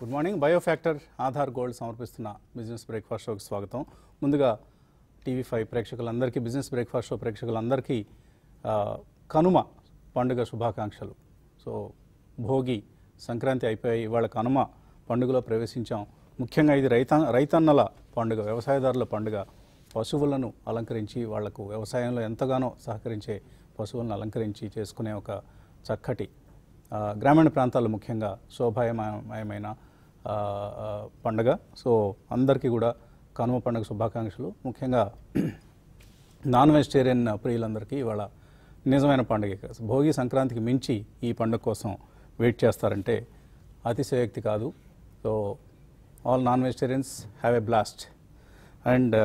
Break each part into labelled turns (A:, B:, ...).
A: Good morning Biofactor Aadhaar Gold సమర్పిస్తున్న business breakfast షోకి స్వాగతం ముందుగా టీవీ ఫైవ్ ప్రేక్షకులందరికీ బిజినెస్ బ్రేక్ఫాస్ట్ షో ప్రేక్షకులందరికీ ఆ, కనుమ పండుగ శుభాకాంక్షలు సో భోగి సంక్రాంతి అయిపోయి ఇవాళ కనుమ పండుగలో ప్రవేశించాం ముఖ్యంగా ఇది రైత రైతన్నల పండుగ వ్యవసాయదారుల పండుగ పశువులను అలంకరించి వాళ్లకు వ్యవసాయంలో ఎంతగానో సహకరించే పశువులను అలంకరించి చేసుకునే ఒక చక్కటి ఆ, గ్రామీణ ప్రాంతాల్లో ముఖ్యంగా శోభాయమయమైన ఆ, ఆ, పండుగ సో అందరికీ కూడా కనుమ పండుగ శుభాకాంక్షలు ముఖ్యంగా నాన్ వెజిటేరియన్ ప్రియులందరికీ ఇవాళ నిజమైన పండుగ భోగి సంక్రాంతికి మించి ఈ పండుగ కోసం వెయిట్ చేస్తారంటే అతిశయోక్తి కాదు so all non vegetarians have a blast and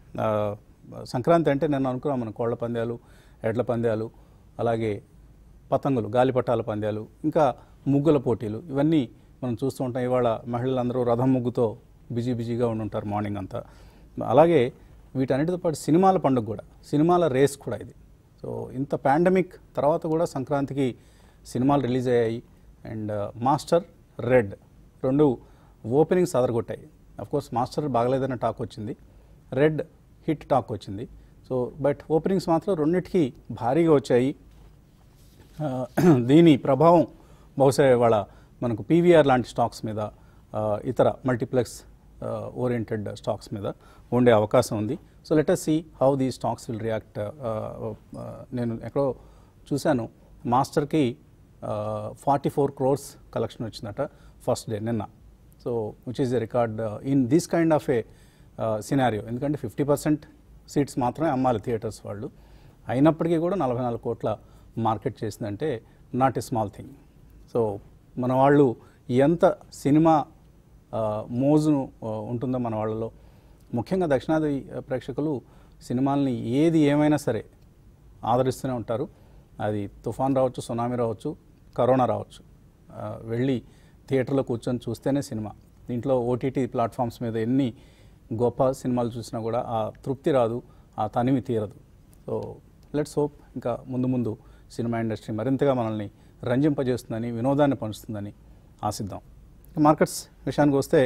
A: Sankranti అంటే నేను అనుకున్నాను మన కోళ్ల పందాలు ఎడ్ల పందాలు అలాగే పతంగులు గాలిపటాల పందాలు ఇంకా ముగ్గుల పోటీలు ఇవన్నీ మనం చూస్తూ ఉంటాం ఇవాళ మహిళలందరూ రథం ముగ్గుతో బిజీ బిజీగా ఉండి ఉంటారు మార్నింగ్ అంతా అలాగే వీటన్నిటితో పాటు సినిమాల పండుగ కూడా సినిమాల రేస్ కూడా ఇది సో ఇంత పాండమిక్ తర్వాత కూడా సంక్రాంతికి సినిమాలు రిలీజ్ అయ్యాయి అండ్ మాస్టర్ రెడ్ రెండు ఓపెనింగ్స్ అదరగొట్టాయి కోర్స్ మాస్టర్ బాగలేదన్న టాక్ వచ్చింది రెడ్ హిట్ టాక్ వచ్చింది సో బట్ ఓపెనింగ్స్ మాత్రం రెండింటికి భారీగా వచ్చాయి ఆ, దీని ప్రభావం బహుశా ఇవాళ మనకు పీవీఆర్ లాంటి స్టాక్స్ మీద ఆ, ఇతర మల్టీప్లెక్స్ ఓరియంటెడ్ స్టాక్స్ మీద ఉండే అవకాశం ఉంది so let us see how the stocks will react నేను ఎక్కడో చూశాను మాస్టర్కి ఫార్టీ ఫోర్ క్రోర్స్ కలెక్షన్ వచ్చిందట ఫస్ట్ డే నిన్న so which is a record in this kind of a scenario ఎందుకంటే ఫిఫ్టీ పర్సెంట్ సీట్స్ మాత్రమే అమ్మాలి థియేటర్స్ వాళ్ళు అయినప్పటికీ కూడా నలభై నాలుగు కోట్ల మార్కెట్ చేసిందంటే not a small thing so మన వాళ్ళు ఎంత సినిమా ఆ, మోజును ఆ, ఉంటుందో మన వాళ్ళలో ముఖ్యంగా దక్షిణాది ప్రేక్షకులు సినిమాల్ని ఏది ఏమైనా సరే ఆదరిస్తూనే ఉంటారు అది తుఫాన్ రావచ్చు సునామీ రావచ్చు కరోనా రావచ్చు ఆ, వెళ్ళి థియేటర్లో కూర్చొని చూస్తేనే సినిమా దీంట్లో ఓటీటీ ప్లాట్ఫామ్స్ మీద ఎన్ని గొప్ప సినిమాలు చూసినా కూడా ఆ తృప్తి రాదు ఆ తనివి తీరదు సో లెట్స్ హోప్ ఇంకా ముందు ముందు సినిమా ఇండస్ట్రీ మరింతగా మనల్ని రంజింపజేస్తుందని వినోదాన్ని పంచుతుందని ఆశిద్దాం ఇక మార్కెట్స్ విషయానికి వస్తే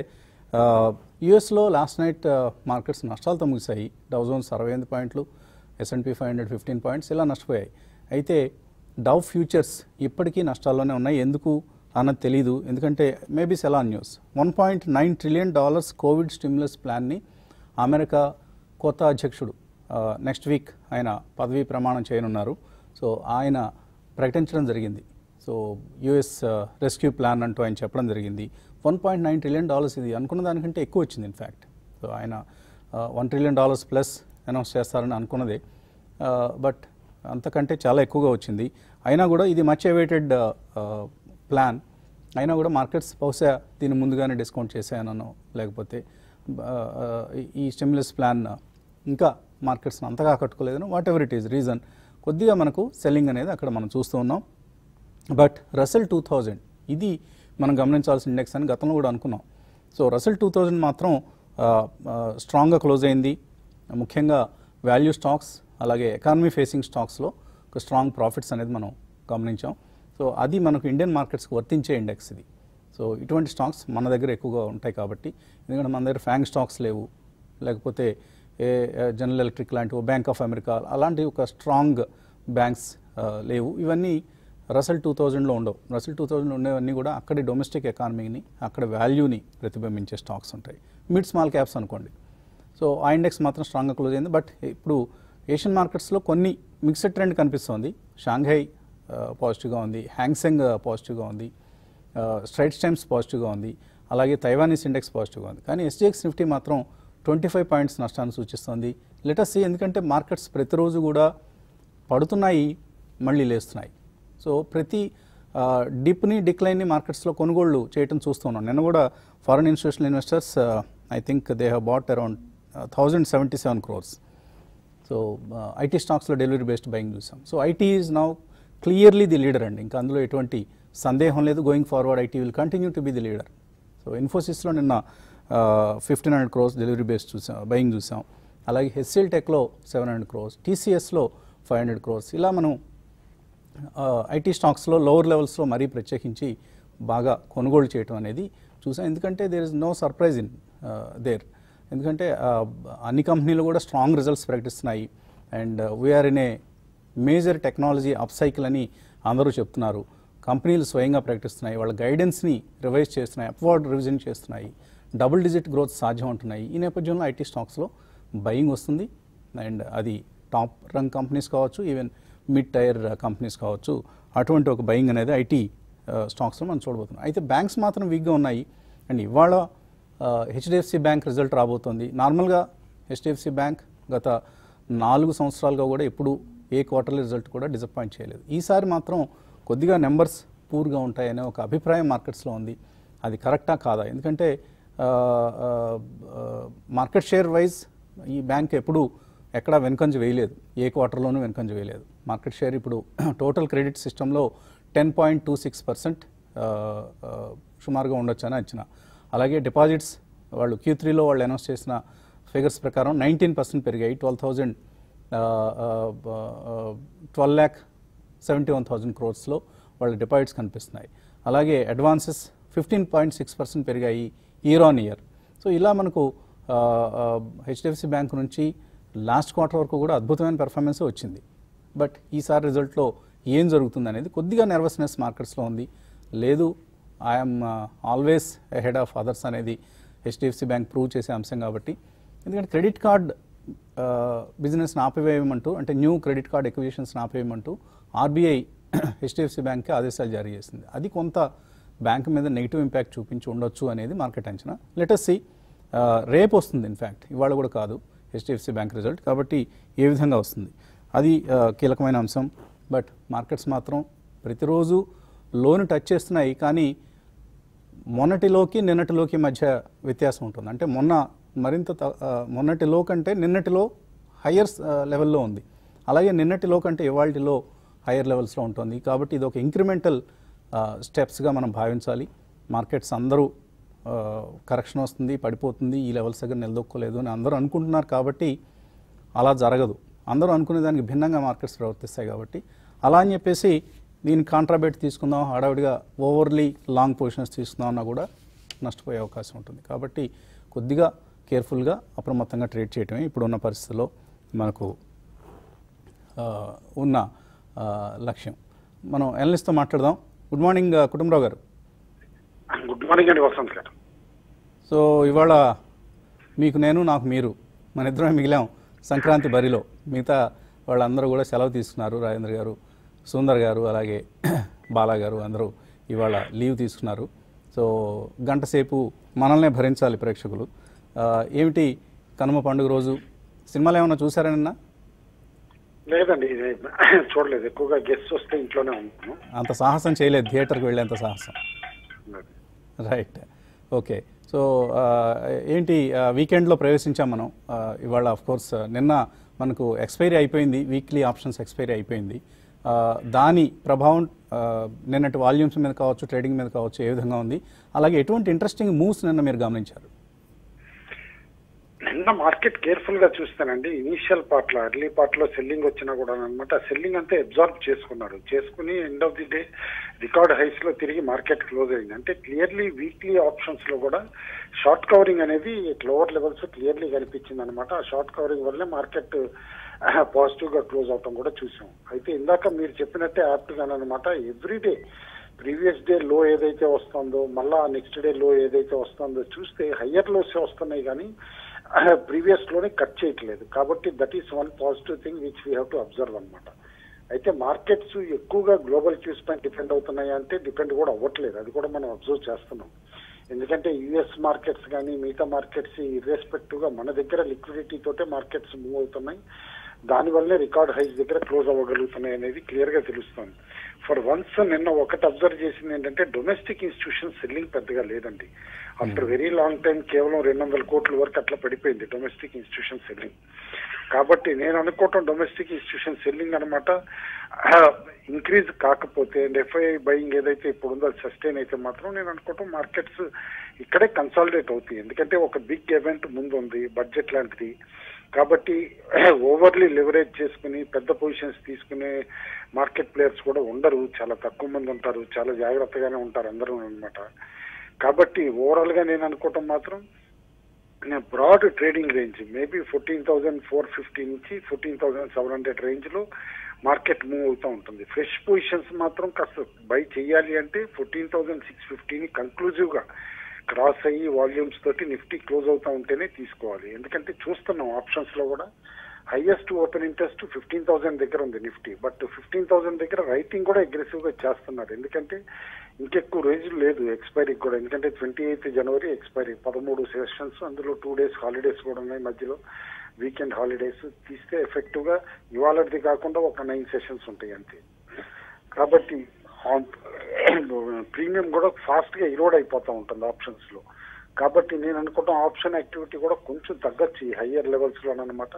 A: యుఎస్లో లాస్ట్ నైట్ మార్కెట్స్ నష్టాలతో ముగిశాయి డౌజోన్స్ అరవై ఎనిమిది పాయింట్లు S and P five hundred fifteen points ఇలా నష్టపోయాయి అయితే డవ్ ఫ్యూచర్స్ ఇప్పటికీ నష్టాల్లోనే ఉన్నాయి ఎందుకు అన్నది తెలీదు ఎందుకంటే మేబీ సెలా news one point nine trillion dollars covid stimulus ప్లాన్ని అమెరికా కొత్త అధ్యక్షుడు నెక్స్ట్ వీక్ ఆయన పదవీ ప్రమాణం చేయనున్నారు సో ఆయన ప్రకటించడం జరిగింది సో యుఎస్ రెస్క్యూ ప్లాన్ అంటూ ఆయన చెప్పడం జరిగింది one point nine trillion dollars ఇది అనుకున్న దానికంటే ఎక్కువ వచ్చింది ఇన్ఫ్యాక్ట్ సో ఆయన one trillion dollars plus announce చేస్తారని అనుకున్నదే బట్ అంతకంటే చాలా ఎక్కువగా వచ్చింది అయినా కూడా ఇది మచ్ అవైటెడ్ ప్లాన్ అయినా కూడా మార్కెట్స్ బహుశా దీన్ని ముందుగానే డిస్కౌంట్ చేశానో లేకపోతే ఆ, ఆ, ఈ స్టిమ్యులస్ ప్లాన్ ఇంకా మార్కెట్స్ని అంతగా ఆకట్టుకోలేదనో whatever it is reason కొద్దిగా మనకు సెల్లింగ్ అనేది అక్కడ మనం చూస్తూ ఉన్నాం బట్ రసెల్ టూ థౌజండ్ ఇది మనం గమనించాల్సిన ఇండెక్స్ అని గతంలో కూడా అనుకున్నాం సో రసెల్ టూ థౌజండ్ మాత్రం ఆ, ఆ, స్ట్రాంగ్గా క్లోజ్ అయింది ముఖ్యంగా వాల్యూ స్టాక్స్ అలాగే ఎకానమీ ఫేసింగ్ స్టాక్స్లో ఒక స్ట్రాంగ్ ప్రాఫిట్స్ అనేది మనం గమనించాం సో అది మనకు ఇండియన్ మార్కెట్స్కి వర్తించే ఇండెక్స్ ఇది సో ఇటువంటి స్టాక్స్ మన దగ్గర ఎక్కువగా ఉంటాయి కాబట్టి ఎందుకంటే మన దగ్గర ఫ్యాంగ్ స్టాక్స్ లేవు లేకపోతే ఏ జనరల్ ఎలక్ట్రిక్ లాంటి బ్యాంక్ ఆఫ్ అమెరికా అలాంటి ఒక స్ట్రాంగ్ బ్యాంక్స్ ఆ, లేవు ఇవన్నీ రసల్ టూ థౌజండ్లో ఉండవు రసల్ టూ థౌజండ్లో ఉండేవన్నీ కూడా అక్కడి డొమెస్టిక్ ఎకానమీని అక్కడ వాల్యూని ప్రతిబింబించే స్టాక్స్ ఉంటాయి మిడ్ స్మాల్ క్యాప్స్ అనుకోండి సో ఆ ఇండెక్స్ మాత్రం స్ట్రాంగ్గా క్లోజ్ అయింది బట్ ఇప్పుడు ఏషియన్ మార్కెట్స్లో కొన్ని మిక్స్డ్ ట్రెండ్ కనిపిస్తోంది షాంఘై పాజిటివ్గా ఉంది హ్యాంగ్సెంగ్ పాజిటివ్గా ఉంది స్ట్రైట్స్ టైమ్స్ పాజిటివ్గా ఉంది అలాగే తైవానీస్ ఇండెక్స్ పాజిటివ్గా ఉంది కానీ ఎస్జిఎక్స్ నిఫ్టీ మాత్రం ట్వంటీ ఫైవ్ పాయింట్స్ నష్టాన్ని సూచిస్తోంది లెటస్ ఎందుకంటే మార్కెట్స్ ప్రతిరోజు కూడా పడుతున్నాయి మళ్ళీ లేస్తున్నాయి సో ప్రతి డిప్ని డిక్లైన్ని మార్కెట్స్లో కొనుగోళ్లు చేయటం చూస్తున్నాం నిన్న కూడా foreign institutional investors I think they have bought around thousand seventy seven crores so IT స్టాక్స్లో డెలివరీ బేస్డ్ బయింగ్ చూసాం so IT is now clearly the leader అండి ఇంకా అందులో ఎటువంటి సందేహం లేదు going forward IT will continue to be the leader so ఇన్ఫోసిస్లో నిన్న fifteen hundred crores delivery based చూసాం బయింగ్ చూసాం అలాగే హెచ్సిఎల్ టెక్లో సెవెన్ హండ్రెడ్ క్రోర్స్ టీసీఎస్లో ఫైవ్ హండ్రెడ్ క్రోర్స్ ఇలా మనం ఐటీ స్టాక్స్లో లోవర్ లెవెల్స్లో మరీ ప్రత్యేకించి బాగా కొనుగోలు చేయటం అనేది చూసాం ఎందుకంటే there is no surprise in there ఎందుకంటే ఆ, అన్ని కంపెనీలు కూడా స్ట్రాంగ్ రిజల్ట్స్ ప్రకటిస్తున్నాయి and we're in a major technology up cycle అని అందరూ చెప్తున్నారు కంపెనీలు స్వయంగా ప్రకటిస్తున్నాయి వాళ్ళ గైడెన్స్ని రివైజ్ చేస్తున్నాయి అప్వర్డ్ రివిజన్ చేస్తున్నాయి డబుల్ డిజిట్ గ్రోత్ సాధ్యం ఉంటున్నాయి ఈ నేపథ్యంలో ఐటీ స్టాక్స్లో బయింగ్ వస్తుంది అండ్ అది టాప్ రంగ్ కంపెనీస్ కావచ్చు ఈవెన్ మిడ్ టైర్ కంపెనీస్ కావచ్చు అటువంటి ఒక బయింగ్ అనేది ఐటీ స్టాక్స్లో మనం చూడబోతున్నాం అయితే బ్యాంక్స్ మాత్రం వీక్గా ఉన్నాయి అండ్ ఇవాళ హెచ్డిఎఫ్సి బ్యాంక్ రిజల్ట్ రాబోతోంది నార్మల్గా హెచ్డిఎఫ్సి బ్యాంక్ గత నాలుగు సంవత్సరాలుగా కూడా ఎప్పుడు ఏ క్వార్టర్లీ రిజల్ట్ కూడా డిసప్పాయింట్ చేయలేదు ఈసారి మాత్రం కొద్దిగా నెంబర్స్ పూర్గా ఉంటాయనే ఒక అభిప్రాయం మార్కెట్స్లో ఉంది అది కరెక్టా కాదా ఎందుకంటే మార్కెట్ షేర్ వైజ్ ఈ బ్యాంక్ ఎప్పుడు ఎక్కడా వెనుకంజ వేయలేదు ఏ క్వార్టర్లోనూ వెనుకంజ వేయలేదు మార్కెట్ షేర్ ఇప్పుడు టోటల్ క్రెడిట్ సిస్టంలో ten point two six percent సుమారుగా ఉండొచ్చు అని అంచనా అలాగే డిపాజిట్స్ వాళ్ళు క్యూ త్రీలో వాళ్ళు అనౌన్స్ చేసిన ఫిగర్స్ ప్రకారం నైన్టీన్ పర్సెంట్ పెరిగాయి twelve thousand twelve lakh seventy one thousand క్రోర్స్లో వాళ్ళ డిపాజిట్స్ కనిపిస్తున్నాయి అలాగే advances fifteen point six percent పెరిగాయి ఇయర్ ఆన్ ఇయర్ సో ఇలా మనకు హెచ్డిఎఫ్సి బ్యాంక్ నుంచి లాస్ట్ క్వార్టర్ వరకు కూడా అద్భుతమైన పెర్ఫార్మెన్స్ వచ్చింది బట్ ఈసారి రిజల్ట్లో ఏం జరుగుతుంది అనేది కొద్దిగా నెర్వస్నెస్ మార్కెట్స్లో ఉంది లేదు I'm always head of others అనేది హెచ్డిఎఫ్సి బ్యాంక్ ప్రూవ్ చేసే అంశం కాబట్టి ఎందుకంటే క్రెడిట్ కార్డ్ బిజినెస్ని ఆపివేయమంటూ అంటే న్యూ క్రెడిట్ కార్డ్ ఎక్విజిషన్స్ని ఆపివేయమంటూ ఆర్బీఐ హెచ్డిఎఫ్సి బ్యాంక్కి ఆదేశాలు జారీ చేసింది అది కొంత బ్యాంక్ మీద నెగిటివ్ ఇంపాక్ట్ చూపించి ఉండొచ్చు అనేది మార్కెట్ అంచనా లెటస్ సి రేపు వస్తుంది ఇన్ఫ్యాక్ట్ ఇవాళ కూడా కాదు హెచ్డిఎఫ్సి బ్యాంక్ రిజల్ట్ కాబట్టి ఏ విధంగా వస్తుంది అది ఆ, కీలకమైన అంశం బట్ మార్కెట్స్ మాత్రం ప్రతిరోజు లోను టచ్ చేస్తున్నాయి కానీ మొన్నటిలోకి నిన్నటిలోకి మధ్య వ్యత్యాసం ఉంటుంది అంటే మొన్న మరింత త- ఆ, మొన్నటిలో కంటే నిన్నటిలో హయ్యర్ లెవెల్లో ఉంది అలాగే నిన్నటిలో కంటే ఇవాళలో హయ్యర్ లెవెల్స్లో ఉంటుంది కాబట్టి ఇది ఒక ఇంక్రిమెంటల్ స్టెప్స్గా మనం భావించాలి మార్కెట్స్ అందరూ కరెక్షన్ వస్తుంది పడిపోతుంది ఈ లెవెల్స్ దగ్గర నిలదొక్కోలేదు అని అందరూ అనుకుంటున్నారు కాబట్టి అలా జరగదు అందరూ అనుకునే దానికి భిన్నంగా మార్కెట్స్ ప్రవర్తిస్తాయి కాబట్టి అలా అని చెప్పేసి దీన్ని కాంట్రాబేట్ తీసుకుందాం హడావిడిగా ఓవర్లీ లాంగ్ పొజిషన్స్ తీసుకుందాం అన్నా కూడా నష్టపోయే అవకాశం ఉంటుంది కాబట్టి కొద్దిగా కేర్ఫుల్గా అప్రమత్తంగా ట్రేడ్ చేయటమే ఇప్పుడున్న పరిస్థితుల్లో మనకు ఆ, ఉన్న ఆ, లక్ష్యం మనం ఎనలిస్ట్తో మాట్లాడదాం గుడ్ మార్నింగ్ ఆ, కుటుంబరావు గారు
B: గుడ్ మార్నింగ్ అండి వసంత్ గారు
A: సో ఇవాళ మీకు నేను నాకు మీరు మన ఇద్దరమే మిగిలాం సంక్రాంతి బరిలో మిగతా వాళ్ళందరూ కూడా సెలవు తీసుకున్నారు రాజేంద్ర గారు సుందర్ గారు అలాగే బాలా గారు అందరూ ఇవాళ లీవ్ తీసుకున్నారు సో గంట సేపు మనల్నే భరించాలి ప్రేక్షకులు ఆ, ఏమిటి కనుమ పండుగ రోజు సినిమాలు ఏమైనా చూసారనన్నా
B: లేదండి ఇది చూడలేదు ఎక్కువగా గెస్ట్ వస్తే ఇంట్లోనే ఉంటాను
A: అంత సాహసం చేయలేదు థియేటర్కి వెళ్ళేంత సాహసం రైట్ ఓకే సో ఆ, ఏంటి ఆ, వీకెండ్లో ప్రవేశించాం మనం ఆ, ఇవాళ ఆఫ్ కోర్స్ నిన్న మనకు ఎక్స్పైరీ అయిపోయింది వీక్లీ ఆప్షన్స్ ఎక్స్పైరీ అయిపోయింది ఆ, దాని ప్రభావం ఆ, నిన్నటి వాల్యూమ్స్ మీద కావచ్చు ట్రేడింగ్ మీద కావచ్చు ఏ విధంగా ఉంది అలాగే ఎటువంటి ఇంట్రెస్టింగ్ మూవ్స్ నిన్న మీరు గమనించారు
B: నిన్న మార్కెట్ కేర్ఫుల్ గా చూస్తానండి ఇనీషియల్ పార్ట్ లో ఎర్లీ పార్ట్ లో సెల్లింగ్ వచ్చినా కూడా అనమాట సెల్లింగ్ అంతా అబ్జార్బ్ చేసుకున్నారు చేసుకుని end of the day record highs లో తిరిగి మార్కెట్ క్లోజ్ అయింది అంటే క్లియర్లీ వీక్లీ ఆప్షన్స్ లో కూడా షార్ట్ కవరింగ్ అనేది లోవర్ లెవెల్స్ క్లియర్లీ కనిపించింది అనమాట ఆ షార్ట్ కవరింగ్ వల్లే మార్కెట్ పాజిటివ్ గా క్లోజ్ అవటం కూడా చూసాం అయితే ఇందాక మీరు చెప్పినట్టే యాప్ట్ అనమాట ఎవ్రీడే ప్రీవియస్ డే లో ఏదైతే వస్తుందో మళ్ళా నెక్స్ట్ డే లో ఏదైతే వస్తుందో చూస్తే హయ్యర్ లోస్ వస్తున్నాయి కానీ ప్రీవియస్ లోనే కట్ చేయట్లేదు కాబట్టి that is one positive thing which we have to observe అనమాట అయితే మార్కెట్స్ ఎక్కువగా గ్లోబల్ క్యూస్ పైన డిపెండ్ అవుతున్నాయి అంటే డిపెండ్ కూడా అవ్వట్లేదు అది కూడా మనం అబ్జర్వ్ చేస్తున్నాం ఎందుకంటే యుఎస్ మార్కెట్స్ కానీ మిగతా మార్కెట్స్ ఇర్రెస్పెక్టివ్ గా మన దగ్గర లిక్విడిటీ తోటే మార్కెట్స్ మూవ్ అవుతున్నాయి దానివల్లే రికార్డ్ హైస్ దగ్గర క్లోజ్ అవ్వగలుగుతున్నాయి అనేది క్లియర్ గా తెలుస్తుంది ఫర్ వన్స్ నిన్న ఒకటి అబ్జర్వ్ చేసింది ఏంటంటే డొమెస్టిక్ ఇన్స్టిట్యూషన్ సెల్లింగ్ పెద్దగా లేదండి ఆఫ్టర్ వెరీ లాంగ్ టైం కేవలం రెండు వందల కోట్ల వరకు అట్లా పడిపోయింది డొమెస్టిక్ ఇన్స్టిట్యూషన్ సెల్లింగ్ కాబట్టి నేను అనుకోవటం డొమెస్టిక్ ఇన్స్టిట్యూషన్ సెల్లింగ్ అనమాట ఇంక్రీజ్ కాకపోతే అండ్ ఎఫ్ఐఐ బయింగ్ ఏదైతే ఇప్పుడు ఉందో అది సస్టైన్ అయితే మాత్రం నేను అనుకోవటం మార్కెట్స్ ఇక్కడే కన్సాలిడేట్ అవుతాయి ఎందుకంటే ఒక బిగ్ ఈవెంట్ ముందు ఉంది బడ్జెట్ లాంటిది కాబట్టి ఓవర్లీ లివరేజ్ చేసుకుని పెద్ద పొజిషన్స్ తీసుకునే మార్కెట్ ప్లేయర్స్ కూడా ఉండరు చాలా తక్కువ మంది ఉంటారు చాలా జాగ్రత్తగానే ఉంటారు అందరూ అనమాట కాబట్టి ఓవరాల్ గా నేను అనుకోవటం మాత్రం నేను broad trading range maybe fourteen thousand four fifty నుంచి fourteen thousand seven hundred range లో మార్కెట్ మూవ్ అవుతూ ఉంటుంది ఫ్రెష్ పొజిషన్స్ మాత్రం కాస్త బై చేయాలి అంటే ఫోర్టీన్ థౌసండ్ సిక్స్ ఫిఫ్టీని కన్క్లూజివ్ గా క్రాస్ అయ్యి వాల్యూమ్స్ తోటి నిఫ్టీ క్లోజ్ అవుతా ఉంటేనే తీసుకోవాలి ఎందుకంటే చూస్తున్నాం ఆప్షన్స్ లో కూడా highest open interest fifteen thousand దగ్గర ఉంది నిఫ్టీ బట్ ఫిఫ్టీన్ థౌసండ్ దగ్గర రైటింగ్ కూడా అగ్రెసివ్ గా చేస్తున్నారు ఎందుకంటే ఇంకెక్కువ రోజులు లేదు ఎక్స్పైరీకి కూడా ఎందుకంటే ట్వంటీ ఎయిత్ జనవరి ఎక్స్పైరీ పదమూడు సెషన్స్ అందులో టూ డేస్ హాలిడేస్ కూడా ఉన్నాయి మధ్యలో వీకెండ్ హాలిడేస్ తీస్తే ఎఫెక్టివ్ గా ఇవాళది కాకుండా ఒక నైన్ సెషన్స్ ఉంటాయి అంతే కాబట్టి ప్రీమియం కూడా ఫాస్ట్ గా ఇరోడ్ అయిపోతా ఉంటుంది ఆప్షన్స్ లో కాబట్టి నేను అనుకుంటాం ఆప్షన్ యాక్టివిటీ కూడా కొంచెం తగ్గచ్చు ఈ హయ్యర్ లెవెల్స్ లో అనమాట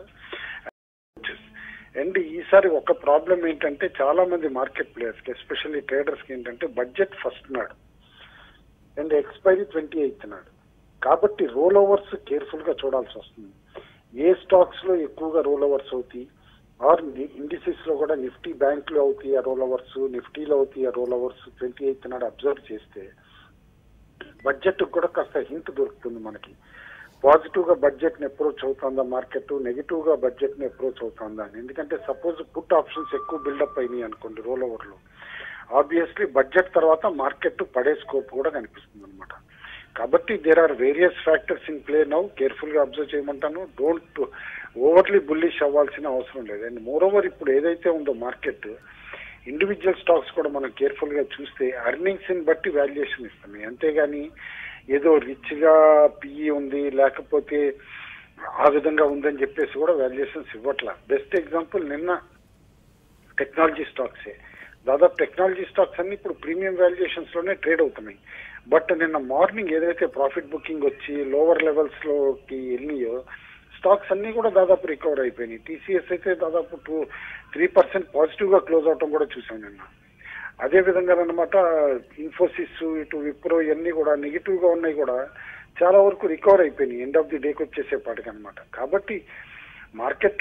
B: అండ్ ఈసారి ఒక ప్రాబ్లం ఏంటంటే చాలా మంది మార్కెట్ ప్లేయర్స్ కి ఎస్పెషల్లీ ట్రేడర్స్ కి ఏంటంటే బడ్జెట్ ఫస్ట్ నాడు అండ్ ఎక్స్పైరీ ట్వంటీ ఎయిత్ నాడు కాబట్టి రోల్ ఓవర్స్ కేర్ఫుల్ గా చూడాల్సి వస్తుంది ఏ స్టాక్స్ లో ఎక్కువగా రోల్ ఓవర్స్ అవుతాయి ఆర్ ఇండిసెస్ లో కూడా నిఫ్టీ బ్యాంక్ లో అవుతాయి ఆ రోల్ ఓవర్స్ నిఫ్టీలో అవుతాయి ఆ రోల్ ఓవర్స్ ట్వంటీ ఎయిత్ నాడు అబ్జర్వ్ చేస్తే బడ్జెట్ కూడా కాస్త హింట్ దొరుకుతుంది మనకి పాజిటివ్ గా బడ్జెట్ ని అప్రోచ్ అవుతుందా మార్కెట్ నెగిటివ్ గా బడ్జెట్ ని అప్రోచ్ అవుతుందా అని ఎందుకంటే సపోజ్ పుట్ ఆప్షన్స్ ఎక్కువ బిల్డప్ అయినాయి అనుకోండి రోల్ ఓవర్ లో ఆబ్వియస్లీ బడ్జెట్ తర్వాత మార్కెట్ పడే స్కోప్ కూడా కనిపిస్తుంది అనమాట కాబట్టి there are various factors in play now careful గా అబ్జర్వ్ చేయమంటాను డోంట్ ఓవర్లీ బుల్లిష్ అవ్వాల్సిన అవసరం లేదు అండ్ మోర్ ఓవర్ ఇప్పుడు ఏదైతే ఉందో మార్కెట్ ఇండివిజువల్ స్టాక్స్ కూడా మనం కేర్ఫుల్ గా చూస్తే ఎర్నింగ్స్ ని బట్టి వాల్యుయేషన్ ఇస్తున్నాయి అంతేగాని ఏదో రిచ్ గా పిఈ ఉంది లేకపోతే ఆ విధంగా ఉందని చెప్పేసి కూడా వాల్యుయేషన్స్ ఇవ్వట్లా బెస్ట్ ఎగ్జాంపుల్ నిన్న టెక్నాలజీ స్టాక్సే దాదాపు టెక్నాలజీ స్టాక్స్ అన్ని ఇప్పుడు ప్రీమియం వాల్యుయేషన్స్ లోనే ట్రేడ్ అవుతున్నాయి బట్ నిన్న మార్నింగ్ ఏదైతే ప్రాఫిట్ బుకింగ్ వచ్చి లోవర్ లెవెల్స్ లోకి వెళ్ళినాయో స్టాక్స్ అన్ని కూడా దాదాపు రికవర్ అయిపోయినాయి టీసీఎస్ అయితే దాదాపు టూ త్రీ పర్సెంట్ పాజిటివ్ గా క్లోజ్ అవటం కూడా చూసాం నిన్న అదే విధంగా అనమాట ఇన్ఫోసిస్ ఇటు విప్రో ఇవన్నీ కూడా నెగిటివ్ గా ఉన్నాయి కూడా చాలా వరకు రికవర్ అయిపోయినాయి ఎండ్ ఆఫ్ ది డేకి వచ్చేసేపాటికి అనమాట కాబట్టి market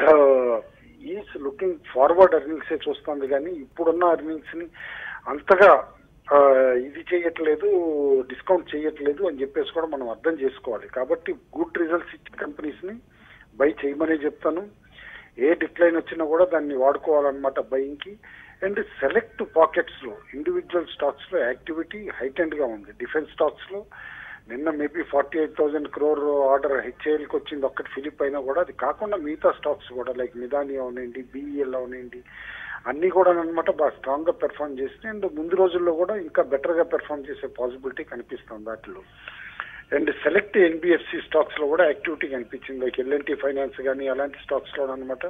B: is looking forward earnings చూస్తుంది కానీ ఇప్పుడున్న ఎర్నింగ్స్ ని అంతగా ఆ, ఇది చేయట్లేదు డిస్కౌంట్ చేయట్లేదు అని చెప్పేసి కూడా మనం అర్థం చేసుకోవాలి కాబట్టి గుడ్ రిజల్ట్స్ ఇచ్చే కంపెనీస్ ని బై చేయమనే చెప్తాను ఏ డిక్లైన్ వచ్చినా కూడా దాన్ని వాడుకోవాలన్నమాట బయింగ్ కి అండ్ సెలెక్ట్ పాకెట్స్ లో ఇండివిజువల్ స్టాక్స్ లో యాక్టివిటీ హైటెండ్ గా ఉంది డిఫెన్స్ స్టాక్స్ లో నిన్న maybe forty eight thousand crore order HAL కి వచ్చింది ఒక్కటి ఫిలిప్ అయినా కూడా అది కాకుండా మిగతా స్టాక్స్ కూడా లైక్ మిదాని అవనండి బీఈఎల్ అవనండి అన్ని కూడా అనమాట బాగా స్ట్రాంగ్ గా పెర్ఫార్మ్ చేసి అండ్ ముందు రోజుల్లో కూడా ఇంకా బెటర్ గా పెర్ఫార్మ్ చేసే పాసిబిలిటీ కనిపిస్తుంది వాటిలో అండ్ సెలెక్ట్ ఎన్బిఎఫ్సి స్టాక్స్ లో కూడా యాక్టివిటీ కనిపించింది లైక్ ఎల్ఎన్టీ ఫైనాన్స్ కానీ అలాంటి స్టాక్స్ లో అనమాట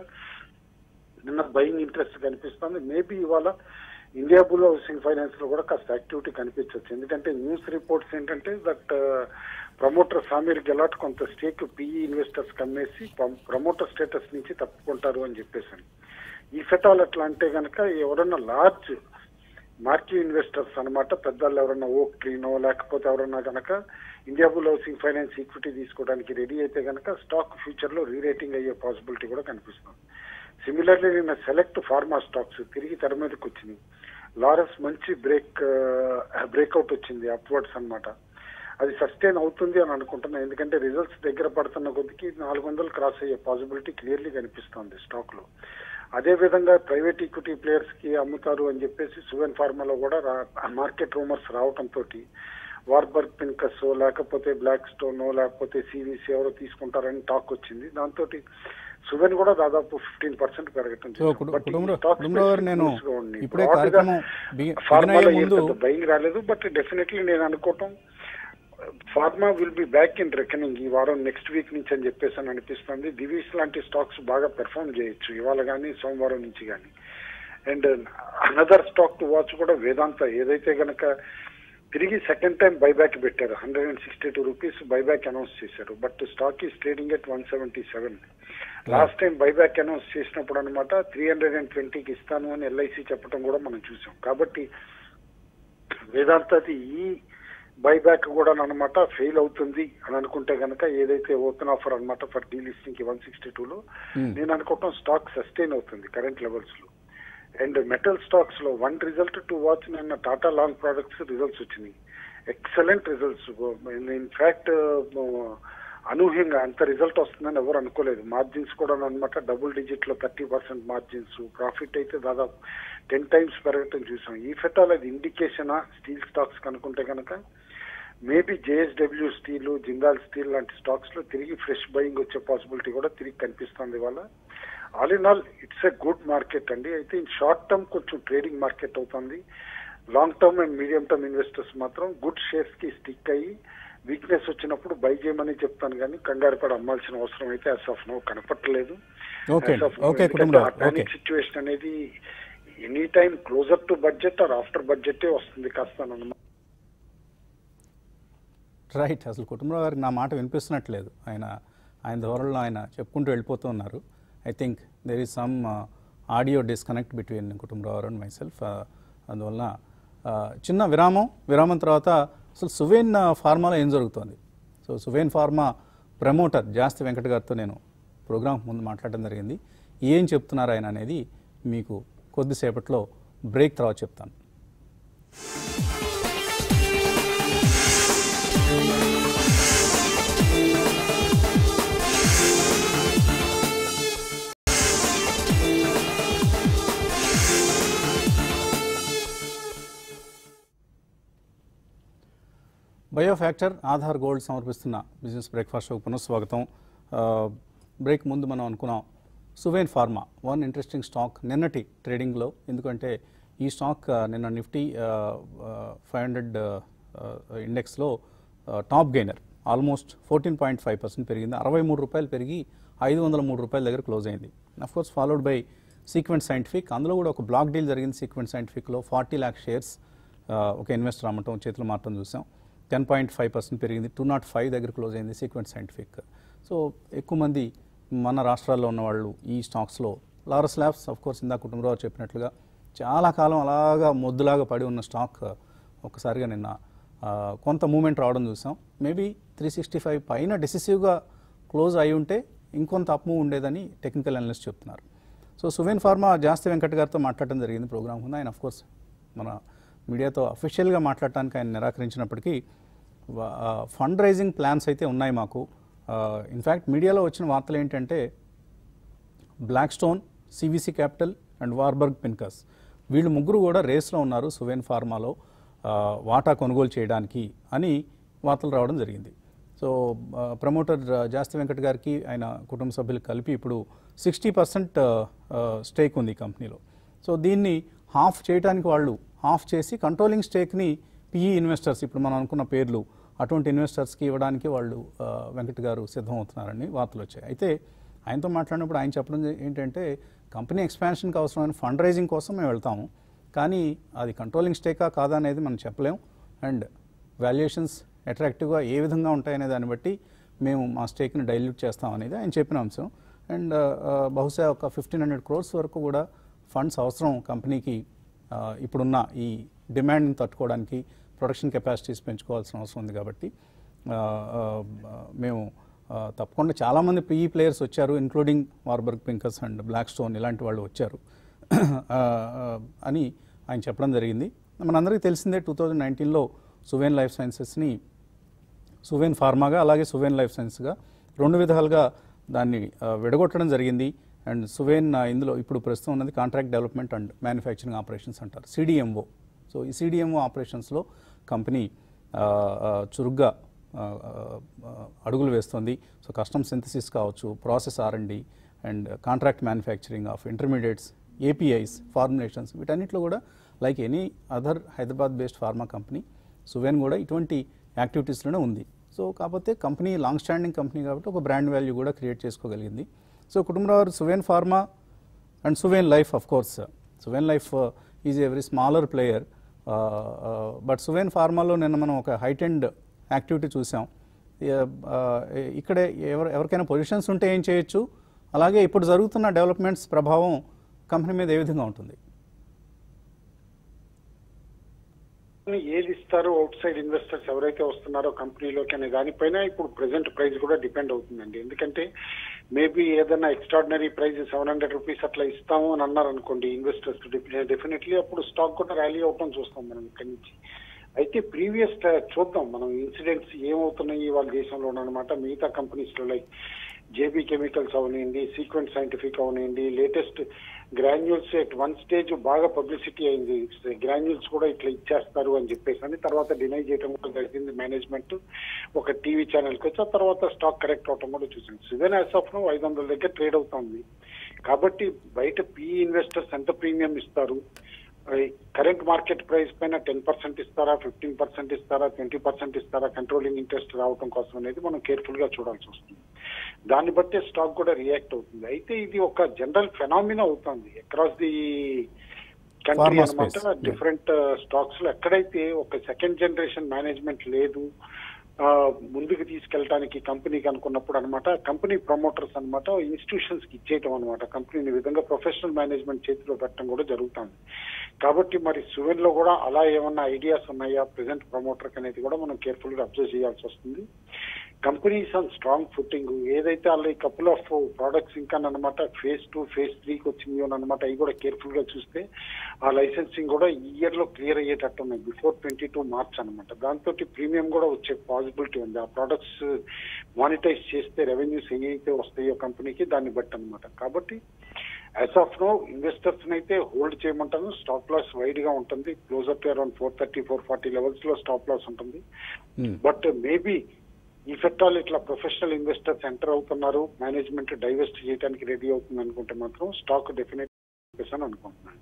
B: నిన్న బయింగ్ ఇంట్రెస్ట్ కనిపిస్తుంది మేబీ ఇవాళ ఇండియా బుల్ హౌసింగ్ ఫైనాన్స్ లో కూడా కాస్త యాక్టివిటీ కనిపించవచ్చు ఎందుకంటే న్యూస్ రిపోర్ట్స్ ఏంటంటే దట్ ప్రమోటర్ సామీర్ గెలాట్ కొంత స్టేక్ పిఈ ఇన్వెస్టర్స్ కమ్మేసి ప్రమోటర్ స్టేటస్ నుంచి తప్పుకుంటారు అని చెప్పేసి ఈ ఫెటాల్ అట్లా అంటే గనక ఎవరన్నా లార్జ్ మార్కీ ఇన్వెస్టర్స్ అన్నమాట పెద్దలు ఎవరన్నా ఓక్ ట్రీనో లేకపోతే ఎవరన్నా గనక India bull housing finance equity తీసుకోవడానికి రెడీ అయితే గనక స్టాక్ ఫ్యూచర్ లో రీరేటింగ్ అయ్యే పాసిబిలిటీ కూడా కనిపిస్తుంది సిమిలర్లీ నిన్న సెలెక్ట్ ఫార్మా స్టాక్స్ తిరిగి తెర మీదకి వచ్చినాయి లారస్ మంచి బ్రేక్ బ్రేక్అవుట్ వచ్చింది అప్వర్డ్స్ అన్నమాట అది సస్టైన్ అవుతుంది అని అనుకుంటున్నా ఎందుకంటే రిజల్ట్స్ దగ్గర పడుతున్న కొద్దికి నాలుగు వందలు క్రాస్ అయ్యే పాసిబిలిటీ క్లియర్లీ కనిపిస్తుంది స్టాక్ లో అదే విధంగా ప్రైవేట్ ఈక్విటీ ప్లేయర్స్ కి అమ్ముతారు అని చెప్పేసి సువెన్ ఫార్మాలో కూడా మార్కెట్ రూమర్స్ రావటంతో వార్బర్గ్ పిన్కస్ లేకపోతే బ్లాక్ స్టోన్ లేకపోతే సివిసి ఎవరో తీసుకుంటారని టాక్ వచ్చింది దాంతో సువెన్ కూడా దాదాపు ఫిఫ్టీన్ పర్సెంట్ పెరగటం
A: సో కుటుంబ కుటుంబరావు గారు నేను ఇప్పుడే కార్యక్రమం బిగి-
B: ఫార్మాలో
A: బిగినయ్యే ముందు
B: బయింగ్ రాలేదు బట్ డెఫినెట్లీ నేను అనుకోవటం pharma will be back in reckoning ఈ వారం నెక్స్ట్ వీక్ నుంచి అని చెప్పేసి అని అనిపిస్తుంది దివీస్ లాంటి స్టాక్స్ బాగా పెర్ఫామ్ చేయొచ్చు ఇవాళ కానీ సోమవారం నుంచి కానీ and another stock to watch కూడా వేదాంత ఏదైతే గనక తిరిగి సెకండ్ టైం బైబ్యాక్ పెట్టారు hundred and sixty two rupees buyback announce చేశారు but stock is trading at one seventy seven last time buyback announce చేసినప్పుడు అనమాట త్రీ హండ్రెడ్ అండ్ ట్వంటీకి ఇస్తాను అని ఎల్ఐసి చెప్పడం కూడా మనం చూసాం కాబట్టి వేదాంతది ఈ బైబ్యాక్ కూడా అనమాట ఫెయిల్ అవుతుంది అని అనుకుంటే గనక ఏదైతే ఓపెన్ ఆఫర్ అనమాట ఫర్ డీలిస్టింగ్ కి వన్ సిక్స్టీ టూ లో
A: Hmm.
B: నేను అనుకోవటం స్టాక్ సస్టైన్ అవుతుంది కరెంట్ లెవెల్స్ లో అండ్ మెటల్ స్టాక్స్ లో వన్ రిజల్ట్ టు వాచ్ నిన్న టాటా లాంగ్ ప్రొడక్ట్స్ రిజల్ట్స్ వచ్చినాయి ఎక్సలెంట్ రిజల్ట్స్ ఇన్ఫాక్ట్ అనూహ్యంగా అంత రిజల్ట్ వస్తుందని ఎవరు అనుకోలేదు మార్జిన్స్ కూడా అనమాట డబుల్ డిజిట్ లో థర్టీ పర్సెంట్ మార్జిన్స్ ప్రాఫిట్ అయితే దాదాపు టెన్ టైమ్స్ పెరగటం చూసాం ఈ ఫెటాల్ అది ఇండికేషనా స్టీల్ స్టాక్స్ కనుకుంటే కనుక maybe JSW steel Jindal steel లాంటి స్టాక్స్ లో తిరిగి ఫ్రెష్ బయింగ్ వచ్చే పాసిబిలిటీ కూడా తిరిగి కనిపిస్తుంది ఇవాళ all in all it's a good market అండి అయితే ఇన్ షార్ట్ టర్మ్ కొంచెం ట్రేడింగ్ మార్కెట్ అవుతుంది long term and medium term investors మాత్రం గుడ్ షేర్స్ కి స్టిక్ అయ్యి వీక్నెస్ వచ్చినప్పుడు బై చేయమని చెప్తాను కానీ కంగారు పడి అమ్మాల్సిన అవసరం అయితే అస్ ఆఫ్ నో కనపట్టలేదు
A: Okay, okay, Kutumbarao, okay.
B: Situation అనేది any time closer to budget or after budget వస్తుంది కాస్త అన్నమాట
A: రైట్ అసలు కుటుంబరావు గారికి నా మాట వినిపిస్తున్నట్లేదు ఆయన ఆయన ధోరణిలో ఆయన చెప్పుకుంటూ వెళ్ళిపోతూ ఉన్నారు I think there is some audio disconnect between Kutumbarao garu and myself అందువలన uh, చిన్న విరామం విరామం తర్వాత అసలు సువేన్ ఫార్మాలో ఏం జరుగుతోంది so Suven pharma promoter Jasti Venkat గారితో నేను ప్రోగ్రామ్ ముందు మాట్లాడడం జరిగింది ఏం చెప్తున్నారు ఆయన అనేది మీకు కొద్దిసేపట్లో బ్రేక్ తర్వాత చెప్తాను బయోఫ్యాక్చర్ ఆధార్ గోల్డ్ సమర్పిస్తున్న బిజినెస్ బ్రేక్ఫాస్ట్ షోకి పునఃస్వాగతం ఆ, బ్రేక్ ముందు మనం అనుకున్నాం Suven pharma one interesting stock నిన్నటి ట్రేడింగ్లో ఎందుకంటే ఈ స్టాక్ ఆ, నిన్న నిఫ్టీ ఫైవ్ హండ్రెడ్ ఇండెక్స్లో top gainer almost fourteen point five percent పెరిగింది అరవై మూడు రూపాయలు పెరిగి ఐదు వందల మూడు రూపాయల దగ్గర క్లోజ్ అయింది of course followed by Sequent Scientific అందులో కూడా ఒక బ్లాక్ డీల్ జరిగింది సీక్వెంట్ సైంటిఫిక్లో ఫార్టీ ల్యాక్ షేర్స్ ఆ, ఒక ఇన్వెస్టర్ అమ్మటం చేతులు మారటం చూసాం టెన్ పాయింట్ ఫైవ్ పర్సెంట్ పెరిగింది టూ నాట్ ఫైవ్ దగ్గర క్లోజ్ అయింది సీక్వెంట్ సైంటిఫిక్ సో ఎక్కువ మంది మన రాష్ట్రాల్లో ఉన్న వాళ్ళు ఈ స్టాక్స్లో లారస్ ల్యాబ్స్ ఆఫ్ కోర్స్ ఇందా కుటుంబరావు చెప్పినట్లుగా చాలా కాలం అలాగా మొద్దులాగా పడి ఉన్న స్టాక్ ఒక్కసారిగా నిన్న ఆ, కొంత మూమెంట్ రావడం చూసాం మేబీ త్రీ సిక్స్టీ ఫైవ్ పైన డెసిసివ్గా క్లోజ్ అయి ఉంటే ఇంకొంత అప్ మూవ్ ఉండేదని టెక్నికల్ అనలిస్ట్ చెప్తున్నారు సో సువేన్ ఫార్మా జాస్తి వెంకట్ గారితో మాట్లాడడం జరిగింది ప్రోగ్రామ్ ఉంది ఆయన కోర్స్ మన మీడియాతో అఫీషియల్గా మాట్లాడటానికి ఆయన నిరాకరించినప్పటికీ ఫండ్ రైజింగ్ ప్లాన్స్ అయితే ఉన్నాయి మాకు ఇన్ఫ్యాక్ట్ మీడియాలో వచ్చిన వార్తలు ఏంటంటే Blackstone CVC Capital and Warburg Pincus వీళ్ళు ముగ్గురు కూడా రేస్లో ఉన్నారు సువేన్ ఫార్మాలో ఆ, వాటా కొనుగోలు చేయడానికి అని వార్తలు రావడం జరిగింది సో ఆ, ప్రమోటర్ ఆ, జాస్తి వెంకట్ గారికి ఆయన కుటుంబ సభ్యులు కలిపి ఇప్పుడు సిక్స్టీ పర్సెంట్ స్టేక్ ఉంది ఈ కంపెనీలో సో దీన్ని హాఫ్ చేయడానికి వాళ్ళు హాఫ్ చేసి కంట్రోలింగ్ స్టేక్ని పిఈ ఇన్వెస్టర్స్ ఇప్పుడు మనం అనుకున్న పేర్లు అటువంటి ఇన్వెస్టర్స్కి ఇవ్వడానికి వాళ్ళు ఆ, వెంకట్ గారు సిద్ధమవుతున్నారని వార్తలు వచ్చాయి అయితే ఆయనతో మాట్లాడినప్పుడు ఆయన చెప్పడం జే- ఏంటంటే కంపెనీ ఎక్స్పాన్షన్కి అవసరమైన ఫండ్ రైజింగ్ కోసం మేము వెళ్తాము కానీ అది కంట్రోలింగ్ స్టేకా కాదా అనేది మనం చెప్పలేం అండ్ వాల్యుయేషన్స్ అట్రాక్టివ్గా ఏ విధంగా ఉంటాయనే దాన్ని బట్టి మేము మా స్టేక్ని డైల్యూట్ చేస్తాం అనేది ఆయన చెప్పిన అంశం అండ్ బహుశా ఒక ఫిఫ్టీన్ హండ్రెడ్ క్రోర్స్ వరకు కూడా ఫండ్స్ అవసరం కంపెనీకి ఆ, ఇప్పుడున్న ఈ డిమాండ్ని తట్టుకోవడానికి ప్రొడక్షన్ కెపాసిటీస్ పెంచుకోవాల్సిన అవసరం ఉంది కాబట్టి ఆ, ఆ, మేము ఆ, తప్పకుండా చాలామంది పిఈ ప్లేయర్స్ వచ్చారు including Warburg Pincus and Blackstone ఇలాంటి వాళ్ళు వచ్చారు ఆ, ఆ, అని ఆయన చెప్పడం జరిగింది మనందరికీ తెలిసిందే టూ థౌజండ్ నైన్టీన్లో సువేన్ లైఫ్ సైన్సెస్ని సువేన్ ఫార్మాగా అలాగే సువేన్ లైఫ్ సైన్స్గా రెండు విధాలుగా దాన్ని ఆ, విడగొట్టడం జరిగింది అండ్ సువేన్ ఆ, ఇందులో ఇప్పుడు ప్రస్తుతం ఉన్నది contract development and manufacturing operations అంటారు సిడిఎంఓ సో ఈ సిడిఎంఓ ఆపరేషన్స్లో కంపెనీ ఆ, ఆ, చురుగ్గా ఆ, ఆ, అడుగులు వేస్తుంది సో కస్టమ్ సింథసిస్ కావచ్చు process or and and contract manufacturing of intermediates APIs formulations వీటన్నిటిలో కూడా like any other Hyderabad based pharma company Suven కూడా ఇటువంటి యాక్టివిటీస్లోనే ఉంది సో కాకపోతే కంపెనీ లాంగ్ స్టాండింగ్ కంపెనీ కాబట్టి ఒక బ్రాండ్ వాల్యూ కూడా క్రియేట్ చేసుకోగలిగింది so Kutumbarao Suven pharma and Suven life of course Suven life is a very smaller player but సువేన్ ఫార్మాలో నిన్న మనం ఒక హైట్ అండ్ యాక్టివిటీ చూసాం ఏ- ఆ, ఇక్కడే ఎవరు ఎవరికైనా పొజిషన్స్ ఉంటే ఏం చేయొచ్చు అలాగే ఇప్పుడు జరుగుతున్న డెవలప్మెంట్స్ ప్రభావం కంపెనీ మీద ఏ విధంగా ఉంటుంది
B: ఏది ఇస్తారో అవుట్ సైడ్ ఇన్వెస్టర్స్ ఎవరైతే వస్తున్నారో కంపెనీలోకి అనే దానిపైన ఇప్పుడు ప్రెసెంట్ ప్రైస్ కూడా డిపెండ్ అవుతుందండి ఎందుకంటే మేబీ ఏదైనా extraordinary price seven hundred rupees అట్లా ఇస్తాము అని అన్నారు అనుకోండి ఇన్వెస్టర్స్ డెఫినెట్లీ అప్పుడు స్టాక్ కూడా ర్యాలీ అవటం చూస్తాం మనం ఇక్కడి నుంచి అయితే ప్రీవియస్ చూద్దాం మనం ఇన్సిడెంట్స్ ఏమవుతున్నాయి వాళ్ళ దేశంలో అనమాట మిగతా కంపెనీస్ లో లైక్ జేబీ కెమికల్స్ అవనివ్వండి సీక్వెంట్ సైంటిఫిక్ అవనివ్వండి latest granules at one stage బాగా పబ్లిసిటీ అయింది గ్రాన్యూల్స్ కూడా ఇట్లా ఇచ్చేస్తారు అని చెప్పేసి అని తర్వాత డినై చేయడం కూడా జరిగింది మేనేజ్మెంట్ ఒక టీవీ ఛానల్కి వచ్చి ఆ తర్వాత స్టాక్ కరెక్ట్ అవటం కూడా చూసాం సివెన్ యాస్ ఆఫ్ నో ఐదు వందల దగ్గర ట్రేడ్ అవుతుంది కాబట్టి బయట పిఈ ఇన్వెస్టర్స్ ఎంత ప్రీమియం ఇస్తారు కరెంట్ మార్కెట్ ప్రైస్ పైన టెన్ పర్సెంట్ ఇస్తారా ఫిఫ్టీన్ పర్సెంట్ ఇస్తారా ట్వంటీ పర్సెంట్ ఇస్తారా కంట్రోలింగ్ ఇంట్రెస్ట్ రావడం కోసం అనేది మనం కేర్ఫుల్ గా చూడాల్సి వస్తుంది దాన్ని బట్టే స్టాక్ కూడా రియాక్ట్ అవుతుంది అయితే ఇది ఒక జనరల్ ఫెనామినా అవుతుంది అక్రాస్ ది కంట్రీ
A: Pharma
B: అనమాట
A: space.
B: డిఫరెంట్ స్టాక్స్ లో ఎక్కడైతే ఒక సెకండ్ జనరేషన్ మేనేజ్మెంట్ లేదు ఆ, ముందుకు తీసుకెళ్ళడానికి కంపెనీకి అనుకున్నప్పుడు అనమాట కంపెనీ ప్రమోటర్స్ అనమాట ఇన్స్టిట్యూషన్స్ కి ఇచ్చేయటం అనమాట కంపెనీని ఈ విధంగా ప్రొఫెషనల్ మేనేజ్మెంట్ చేతిలో పెట్టడం కూడా జరుగుతుంది కాబట్టి మరి సువెన్ లో కూడా అలా ఏమన్నా ఐడియాస్ ఉన్నాయా ప్రెసెంట్ ప్రమోటర్ అనేది కూడా మనం కేర్ఫుల్ గా అబ్జర్వ్ చేయాల్సి వస్తుంది కంపెనీస్ ఆన్ స్ట్రాంగ్ ఫుట్టింగ్ ఏదైతే ఆల్రెడీ కపుల్ ఆఫ్ ప్రోడక్ట్స్ ఇంకా అనమాట ఫేజ్ టూ ఫేజ్ త్రీకి వచ్చింది అనమాట అవి కూడా కేర్ఫుల్ గా చూస్తే ఆ లైసెన్సింగ్ కూడా ఈ ఇయర్ లో క్లియర్ అయ్యేటట్టు ఉన్నాయి బిఫోర్ ట్వంటీ టూ మార్చ్ అనమాట దాంతో ప్రీమియం కూడా వచ్చే పాసిబిలిటీ ఉంది ఆ ప్రోడక్ట్స్ మానిటైజ్ చేస్తే రెవెన్యూస్ ఏవైతే వస్తాయో కంపెనీకి దాన్ని బట్టి అనమాట కాబట్టి యాజ్ ఆఫ్ నో ఇన్వెస్టర్స్ అయితే హోల్డ్ చేయమంటాను స్టాప్ లాస్ వైడ్ గా ఉంటుంది closer to around four thirty four forty levels లో స్టాప్ లాస్ ఉంటుంది
A: Hmm.
B: బట్ మేబీ ఈ ఆల్ ఇట్లా ప్రొఫెషనల్ ఇన్వెస్టర్స్ ఎంటర్ అవుతున్నారు మేనేజ్మెంట్ డైవెస్ట్ చేయడానికి రెడీ అవుతుంది అనుకుంటే మాత్రం స్టాక్ డెఫినెట్ అని అనుకుంటున్నాను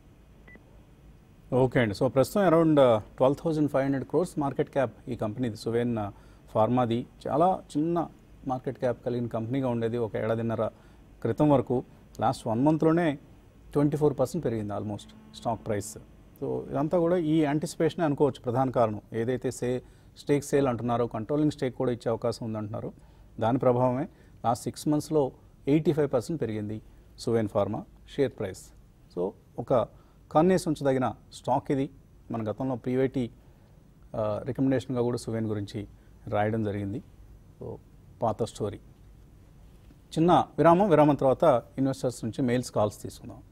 A: ఓకే అండి సో ప్రస్తుతం around twelve thousand five hundred crores market cap ఈ కంపెనీది సువేన్ ఫార్మాది చాలా చిన్న మార్కెట్ క్యాప్ కలిగిన కంపెనీగా ఉండేది ఒక ఏడాదిన్నర క్రితం వరకు లాస్ట్ వన్ మంత్లోనే ట్వంటీ ఫోర్ పర్సెంట్ పెరిగింది ఆల్మోస్ట్ స్టాక్ ప్రైస్ సో ఇదంతా కూడా ఈ యాంటిసిపేషన్ అనుకోవచ్చు ప్రధాన కారణం ఏదైతే సే స్టేక్ సేల్ అంటున్నారో కంట్రోలింగ్ స్టేక్ కూడా ఇచ్చే అవకాశం ఉందంటున్నారు దాని ప్రభావమే లాస్ట్ సిక్స్ మంత్స్లో ఎయిటీ ఫైవ్ పర్సెంట్ పెరిగింది Suven pharma share price so ఒక కన్నేసి ఉంచదగిన స్టాక్ ఇది మన గతంలో ప్రీవేటీ రికమెండేషన్గా కూడా సువేన్ గురించి రాయడం జరిగింది సో పాత స్టోరీ చిన్న విరామం విరామం తర్వాత ఇన్వెస్టర్స్ నుంచి మెయిల్స్ కాల్స్ తీసుకుందాం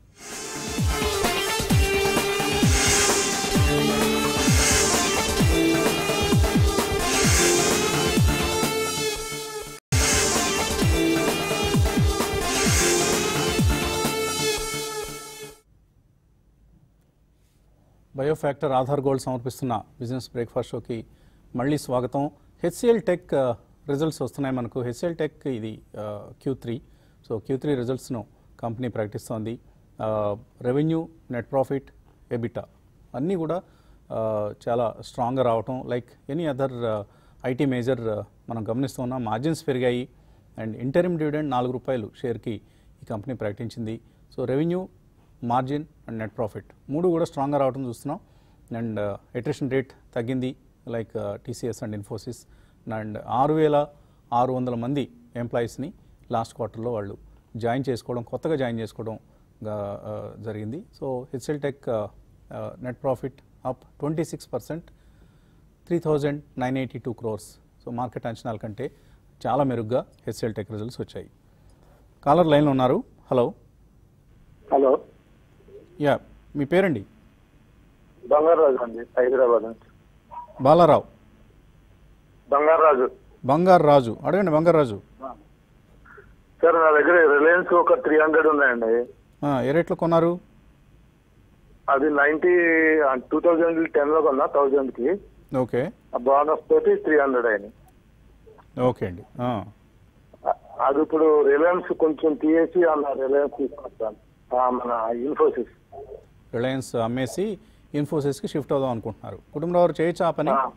A: బయోఫ్యాక్టర్ ఆధార్ గోల్డ్ సమర్పిస్తున్న బిజినెస్ బ్రేక్ఫాస్ట్ షోకి మళ్ళీ స్వాగతం హెచ్సిఎల్ టెక్ ఆ, రిజల్ట్స్ వస్తున్నాయి మనకు హెచ్సిఎల్ టెక్ ఇది Q three so Q three రిజల్ట్స్ను కంపెనీ ప్రకటిస్తోంది ఆ, రెవెన్యూ నెట్ ప్రాఫిట్ ఎబిటా అన్నీ కూడా ఆ, చాలా స్ట్రాంగ్గా రావటం like any other IT major మనం గమనిస్తున్నాం మార్జిన్స్ పెరిగాయి అండ్ ఇంటరిమ్ డివిడెండ్ నాలుగు రూపాయలు షేర్కి ఈ కంపెనీ ప్రకటించింది so revenue margin and net profit మూడు కూడా స్ట్రాంగ్గా రావడం చూస్తున్నాం అండ్ ఎట్రిషన్ రేట్ తగ్గింది like TCS and Infosys and ఆరు వేల ఆరు వందల మంది ఎంప్లాయీస్ని లాస్ట్ క్వార్టర్లో వాళ్ళు జాయిన్ చేసుకోవడం కొత్తగా జాయిన్ చేసుకోవడం గా- ఆ, జరిగింది so HCL tech net profit up twenty six percent three thousand nine eighty two crores so market అంచనాల కంటే చాలా మెరుగ్గా హెచ్ఎల్ టెక్ రిజల్ట్స్ వచ్చాయి కాలర్ లైన్లో ఉన్నారు హలో
C: హలో
A: యా మీ పేరండి
C: బంగారాజు అండి హైదరాబాద్ నుంచి
A: బాలారావు
C: బంగారాజు
A: బంగారు రాజు అడగండి బంగారు రాజు
C: సార్ నా దగ్గర రిలయన్స్ ఒక త్రీ హండ్రెడ్ ఉన్నాయండి
A: ఆ, ఏ రేట్లో కొన్నారు
C: అది నైన్టీ టూ థౌజండ్ టెన్ లో కొన్నా థౌజండ్ కి
A: ఓకే
C: ఆ బోనస్ తోటి త్రీ హండ్రెడ్ అయినాయి
A: ఓకే అండి ఆ,
C: అ- అది ఇప్పుడు రిలయన్స్ కొంచెం తీసేసి అలా రిలయన్స్ తీసుకొస్తాను ఆ, మన ఇన్ఫోసిస్
A: రిలయన్స్ అమ్మేసి ఇన్ఫోసిస్కి షిఫ్ట్ అవుదాం అనుకుంటున్నారు కుటుంబంలో వారు చేయొచ్చా ఆ పని
C: ఆ,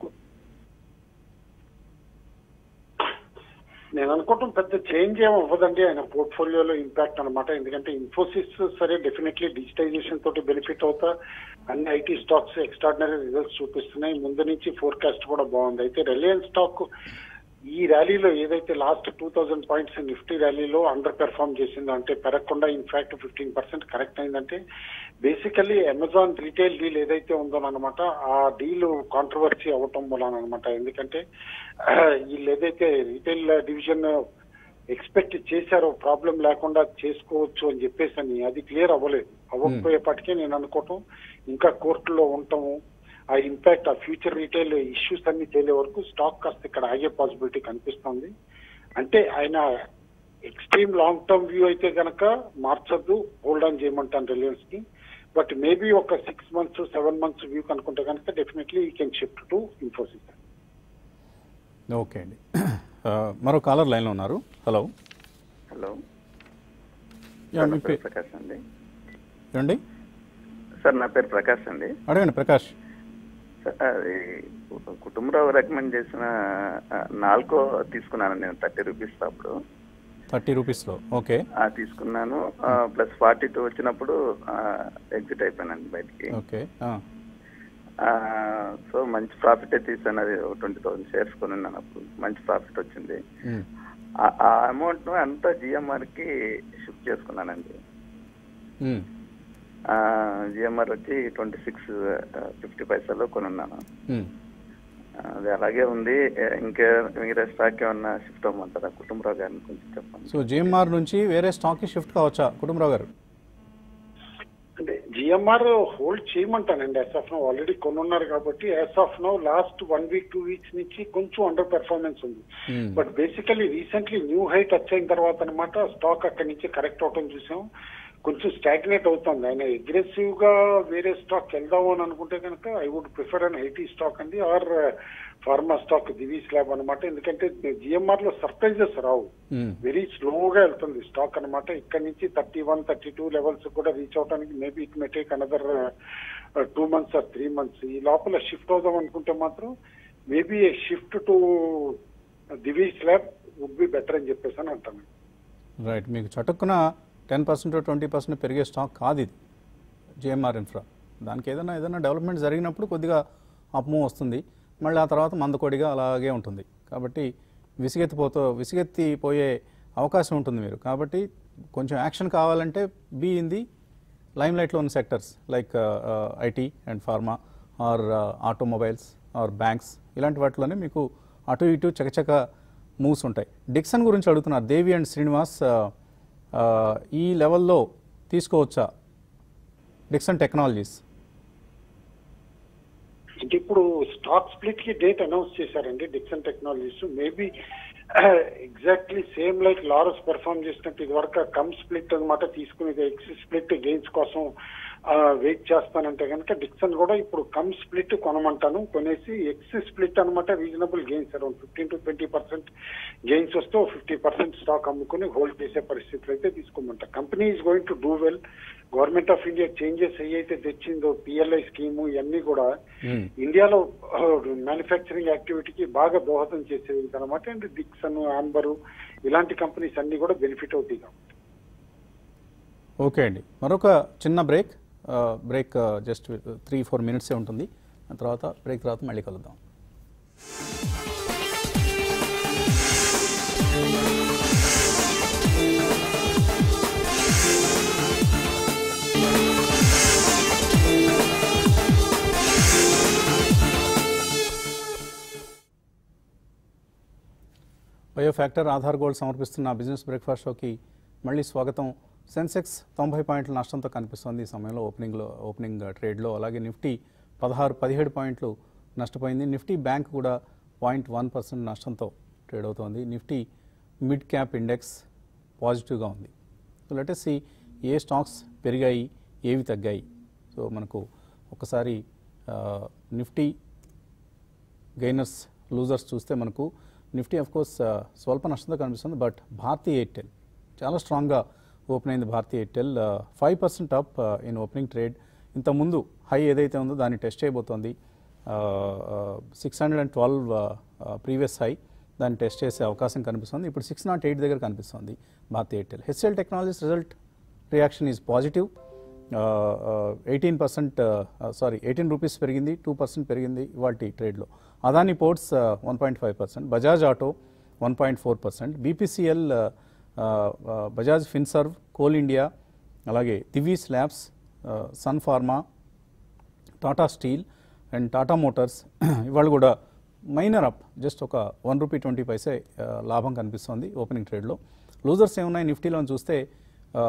B: నేను అనుకోవటం పెద్ద చేంజ్ ఏం అవ్వదండి ఆయన పోర్ట్ఫోలియోలో ఇంపాక్ట్ అన్నమాట ఎందుకంటే ఇన్ఫోసిస్ సరే డెఫినెట్లీ డిజిటైజేషన్ తోటి బెనిఫిట్ అవుతా అన్ని ఐటీ స్టాక్స్ ఎక్స్ట్రాడినరీ రిజల్ట్స్ చూపిస్తున్నాయి ముందు నుంచి ఫోర్కాస్ట్ కూడా బాగుంది అయితే రిలయన్స్ స్టాక్ ఈ ర్యాలీలో ఏదైతే last two thousand points Nifty ర్యాలీలో అండర్ పెర్ఫార్మ్ చేసిందో అంటే పెరగకుండా ఇన్ఫాక్ట్ ఫిఫ్టీన్ పర్సెంట్ కరెక్ట్ అయిందంటే బేసికల్లీ అమెజాన్ రీటైల్ డీల్ ఏదైతే ఉందో అనమాట ఆ డీల్ కాంట్రవర్సీ అవ్వటం వలన అనమాట ఎందుకంటే ఆ, వీళ్ళు ఏదైతే రీటైల్ డివిజన్ ఎక్స్పెక్ట్ చేశారో ప్రాబ్లం లేకుండా చేసుకోవచ్చు అని చెప్పేసి అని అది క్లియర్ అవ్వలేదు అవ్వకపోయేపటికే నేను అనుకోవటం ఇంకా కోర్టులో ఉండటము ఆ ఇంపాక్ట్ ఆ ఫ్యూచర్ రీటైల్ ఇష్యూస్ అన్ని తేలే వరకు స్టాక్ కాస్త ఇక్కడ ఆగే పాసిబిలిటీ కనిపిస్తుంది అంటే ఆయన ఎక్స్ట్రీమ్ లాంగ్ టర్మ్ వ్యూ అయితే గనక మార్చొద్దు హోల్డ్ ఆన్ చేయమంటాను రిలయన్స్ కి బట్ మేబీ ఒక six months seven months view కనుకుంటే కనుక definitely you can shift to Infosys
A: okay అండి ఆ, మరో కాలర్ లైన్లో ఉన్నారు హలో
D: హలో
A: యా,
D: సార్,
A: మీ
D: నా పేరు
A: పే-
D: ప్రకాష్ అండి
A: ఏమండి
D: సార్ నా పేరు ప్రకాష్ అండి
A: అడగండి ప్రకాష్
D: సార్, అది కుటుంబరావు రికమెండ్ చేసిన ఆ, నాల్కో తీసుకున్నాను నేను థర్టీ రూపీస్ అప్పుడు
A: థర్టీ రూపీస్లో ఓకే
D: ఆ, తీసుకున్నాను ప్లస్ ఫార్టీ టూ వచ్చినప్పుడు ఎగ్జిట్ అయిపోయానండి బయటికి
A: ఓకే ఆ,
D: ఆ, సో మంచి ప్రాఫిట్ తీసాను అది ట్వంటీ థౌసండ్ షేర్స్ కొనున్నాను అప్పుడు మంచి ప్రాఫిట్ వచ్చింది
A: ఉమ్,
D: ఆ- ఆ అమౌంట్ అంతా జిఎంఆర్కి షిఫ్ట్ చేసుకున్నానండి
A: ఉమ్,
D: జిఎంఆర్ వచ్చి ట్వంటీ సిక్స్ ఫిఫ్టీ పైసలు కొనున్నాను
A: ఉమ్.
D: అది అలాగే ఉంది ఇంకా వేరే స్టాక్ ఏమన్నా షిఫ్ట్ అవ్వమంటారా కుటుంబరావు గారిని కొంచెం చెప్పండి
A: సో జిఎంఆర్ నుంచి వేరే స్టాక్కి షిఫ్ట్ కావచ్చా కుటుంబరావు గారు
B: అంటే జిఎంఆర్ హోల్డ్ చేయమంటానండి యాజ్ ఆఫ్ నో ఆల్రెడీ కొనున్నారు కాబట్టి as of now last one week two weeks నుంచి కొంచెం అండర్ పెర్ఫార్మెన్స్ ఉంది
A: Hmm.
B: But basically recently new high touch అయిన తర్వాత అనమాట స్టాక్ అక్కడి నుంచి కరెక్ట్ అవటం చూసాం కొంచెం స్టాగ్నేట్ అవుతుంది ఆయన అగ్రెసివ్ గా వేరే స్టాక్ వెళ్దాము అని అనుకుంటే కనుక I would prefer an IT stock అండి or pharma stock Divi's lab అనమాట ఎందుకంటే జిఎంఆర్ లో సర్ప్రైజెస్ రావు
A: ఉమ్,
B: వెరీ స్లోగా వెళ్తుంది స్టాక్ అన్నమాట ఇక్కడ నుంచి thirty one thirty two levels కూడా రీచ్ అవడానికి maybe it may take another two months or three months ఈ లోపల షిఫ్ట్ అవుదాం అనుకుంటే మాత్రం maybe a shift to Divi's lab would be better అని చెప్పేసి అని అంటాను
A: రైట్ మీకు చటుక్కున టెన్ పర్సెంట్ ట్వంటీ పర్సెంట్ పెరిగే స్టాక్ కాదు ఇది జేఎంఆర్ ఇన్ఫ్రా దానికి ఏదైనా ఏదైనా డెవలప్మెంట్ జరిగినప్పుడు కొద్దిగా అప్మూవ్ వస్తుంది మళ్ళీ ఆ తర్వాత మందకొడిగా అలాగే ఉంటుంది కాబట్టి విసిగెత్తిపోతూ విసిగెత్తిపోయే అవకాశం ఉంటుంది మీరు కాబట్టి కొంచెం యాక్షన్ కావాలంటే బీ ఇన్ ది లైమ్ లైట్లో ఉన్న sectors like IT and pharma or automobiles or banks ఇలాంటి వాటిలోనే మీకు అటు ఇటు చకచక మూవ్స్ ఉంటాయి డిక్సన్ గురించి అడుగుతున్నారు దేవి అండ్ శ్రీనివాస్ ఆ, ఆ, ఈ లెవెల్లో తీసుకోవచ్చా డిక్సన్ టెక్నాలజీస్
B: అంటే ఇప్పుడు స్టాక్ స్ప్లిట్ కి డేట్ అనౌన్స్ చేశారండి Dixon technologies maybe exactly same like Laurus perform చేసినట్టు ఇది వరకు కమ్ స్ప్లిట్ అనమాట తీసుకునేది ఎక్స్ స్ప్లిట్ గెయిన్స్ కోసం వెయిట్ చేస్తానంటే కనుక డిక్సన్ కూడా ఇప్పుడు కమ్ స్ప్లిట్ కొనమంటాను కొనేసి ఎక్స్ స్ప్లిట్ అనమాట reasonable gains around fifteen to twenty percent gains వస్తే ఫిఫ్టీ పర్సెంట్ స్టాక్ అమ్ముకుని హోల్డ్ చేసే పరిస్థితులు అయితే తీసుకోమంటా company is going to do well government of India changes ఏవైతే తెచ్చిందో పిఎల్ఐ స్కీము ఇవన్నీ కూడా ఇండియాలో మ్యానుఫ్యాక్చరింగ్ యాక్టివిటీకి బాగా దోహదం చేసేవి అనమాట అండ్ డిక్సన్ ఆంబరు ఇలాంటి కంపెనీస్ అన్ని కూడా బెనిఫిట్ అవుతాయి కాబట్టి
A: ఓకే అండి మరొక చిన్న break break just three four మినిట్సే ఉంటుంది ఆ తర్వాత బ్రేక్ తర్వాత మళ్ళీ కలుద్దాం బయో ఫ్యాక్టర్ ఆధార్ గోల్డ్ సమర్పిస్తున్న బిజినెస్ బ్రేక్ఫాస్ట్ షోకి మళ్ళీ స్వాగతం సెన్సెక్స్ తొంభై పాయింట్ల నష్టంతో కనిపిస్తోంది ఈ సమయంలో ఓపెనింగ్లో ఓపెనింగ్ ట్రేడ్లో అలాగే నిఫ్టీ పదహారు పదిహేడు పాయింట్లు నష్టపోయింది నిఫ్టీ బ్యాంక్ కూడా పాయింట్ వన్ పర్సెంట్ నష్టంతో ట్రేడ్ అవుతోంది నిఫ్టీ మిడ్ క్యాప్ ఇండెక్స్ పాజిటివ్గా ఉంది సో లెటెస్ ఏ స్టాక్స్ పెరిగాయి ఏవి తగ్గాయి సో మనకు ఒకసారి ఆ, నిఫ్టీ గెయినర్స్ లూజర్స్ చూస్తే మనకు నిఫ్టీ ఆఫ్ కోర్స్ స్వల్ప నష్టంతో కనిపిస్తుంది బట్ భారతీ ఎయిర్టెల్ చాలా స్ట్రాంగ్గా ఓపెన్ అయింది Bharti Airtel five percent up in opening trade ఇంతకుముందు హై ఏదైతే ఉందో దాన్ని టెస్ట్ చేయబోతోంది six hundred and twelve previous high దాన్ని టెస్ట్ చేసే అవకాశం కనిపిస్తుంది ఇప్పుడు సిక్స్ నాట్ ఎయిట్ దగ్గర కనిపిస్తుంది Bharti Airtel HCL Technologies result reaction is positive eighteen percent sorry eighteen rupees పెరిగింది టూ పర్సెంట్ పెరిగింది ఇవాళ ట్రేడ్లో Adani Ports one point five percent Bajaj Auto one point four percent BPCL Bajaj Finserv coal India అలాగే Divi's Labs Sun Pharma Tata Steel and Tata Motors ఇవాళ కూడా minor up just ఒక one rupee twenty paise ఆ, లాభం కనిపిస్తోంది ఓపెనింగ్ ట్రేడ్లో లూజర్స్ ఏమున్నాయి నిఫ్టీలో చూస్తే ఆ,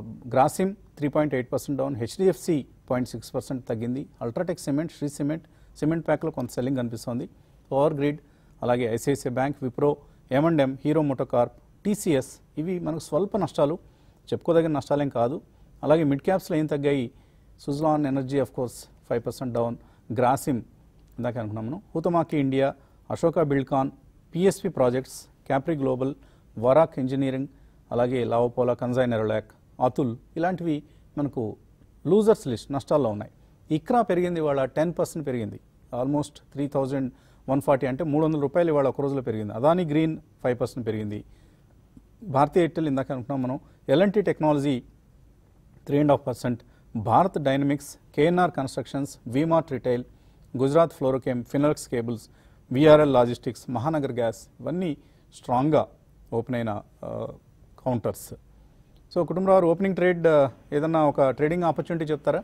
A: Grasim three point eight percent down HDFC point six percent తగ్గింది UltraTech Cement Shree Cement cement ప్యాక్లో కొంత సెల్లింగ్ కనిపిస్తోంది పవర్ గ్రిడ్ అలాగే ICICI Bank Wipro M and M Hero MotoCorp TCS ఇవి మనకు స్వల్ప నష్టాలు చెప్పుకోదగిన నష్టాలేం కాదు అలాగే మిడ్ క్యాప్స్లో ఏం తగ్గాయి Suzlon Energy of course five percent down Grasim ఇందాక అనుకున్నాము Huhtamaki India Ashoka Buildcon PSP Projects Capri Global Varroc Engineering అలాగే లావోపోలా కన్జైన్ ఎరోలాక్ అతుల్ ఇలాంటివి మనకు లూజర్స్ లిస్ట్ నష్టాల్లో ఉన్నాయి ఇక్రా పెరిగింది ఇవాళ టెన్ పర్సెంట్ పెరిగింది almost three thousand one forty అంటే మూడు వందల రూపాయలు ఇవాళ ఒక రోజులో పెరిగింది అదాని గ్రీన్ ఫైవ్ పర్సెంట్ పెరిగింది భారతీయ ఎయిర్టెల్ ఇందాక అనుకున్నాం మనం L and T Technology three and half percent Bharat Dynamics KNR Constructions V Mart Retail Gujarat Fluorochem Finolex Cables VRL Logistics Mahanagar Gas ఇవన్నీ స్ట్రాంగ్గా ఓపెన్ అయిన counters so Kutumbarao opening trade ఏదన్నా ఒక ట్రేడింగ్ ఆపర్చునిటీ చెప్తారా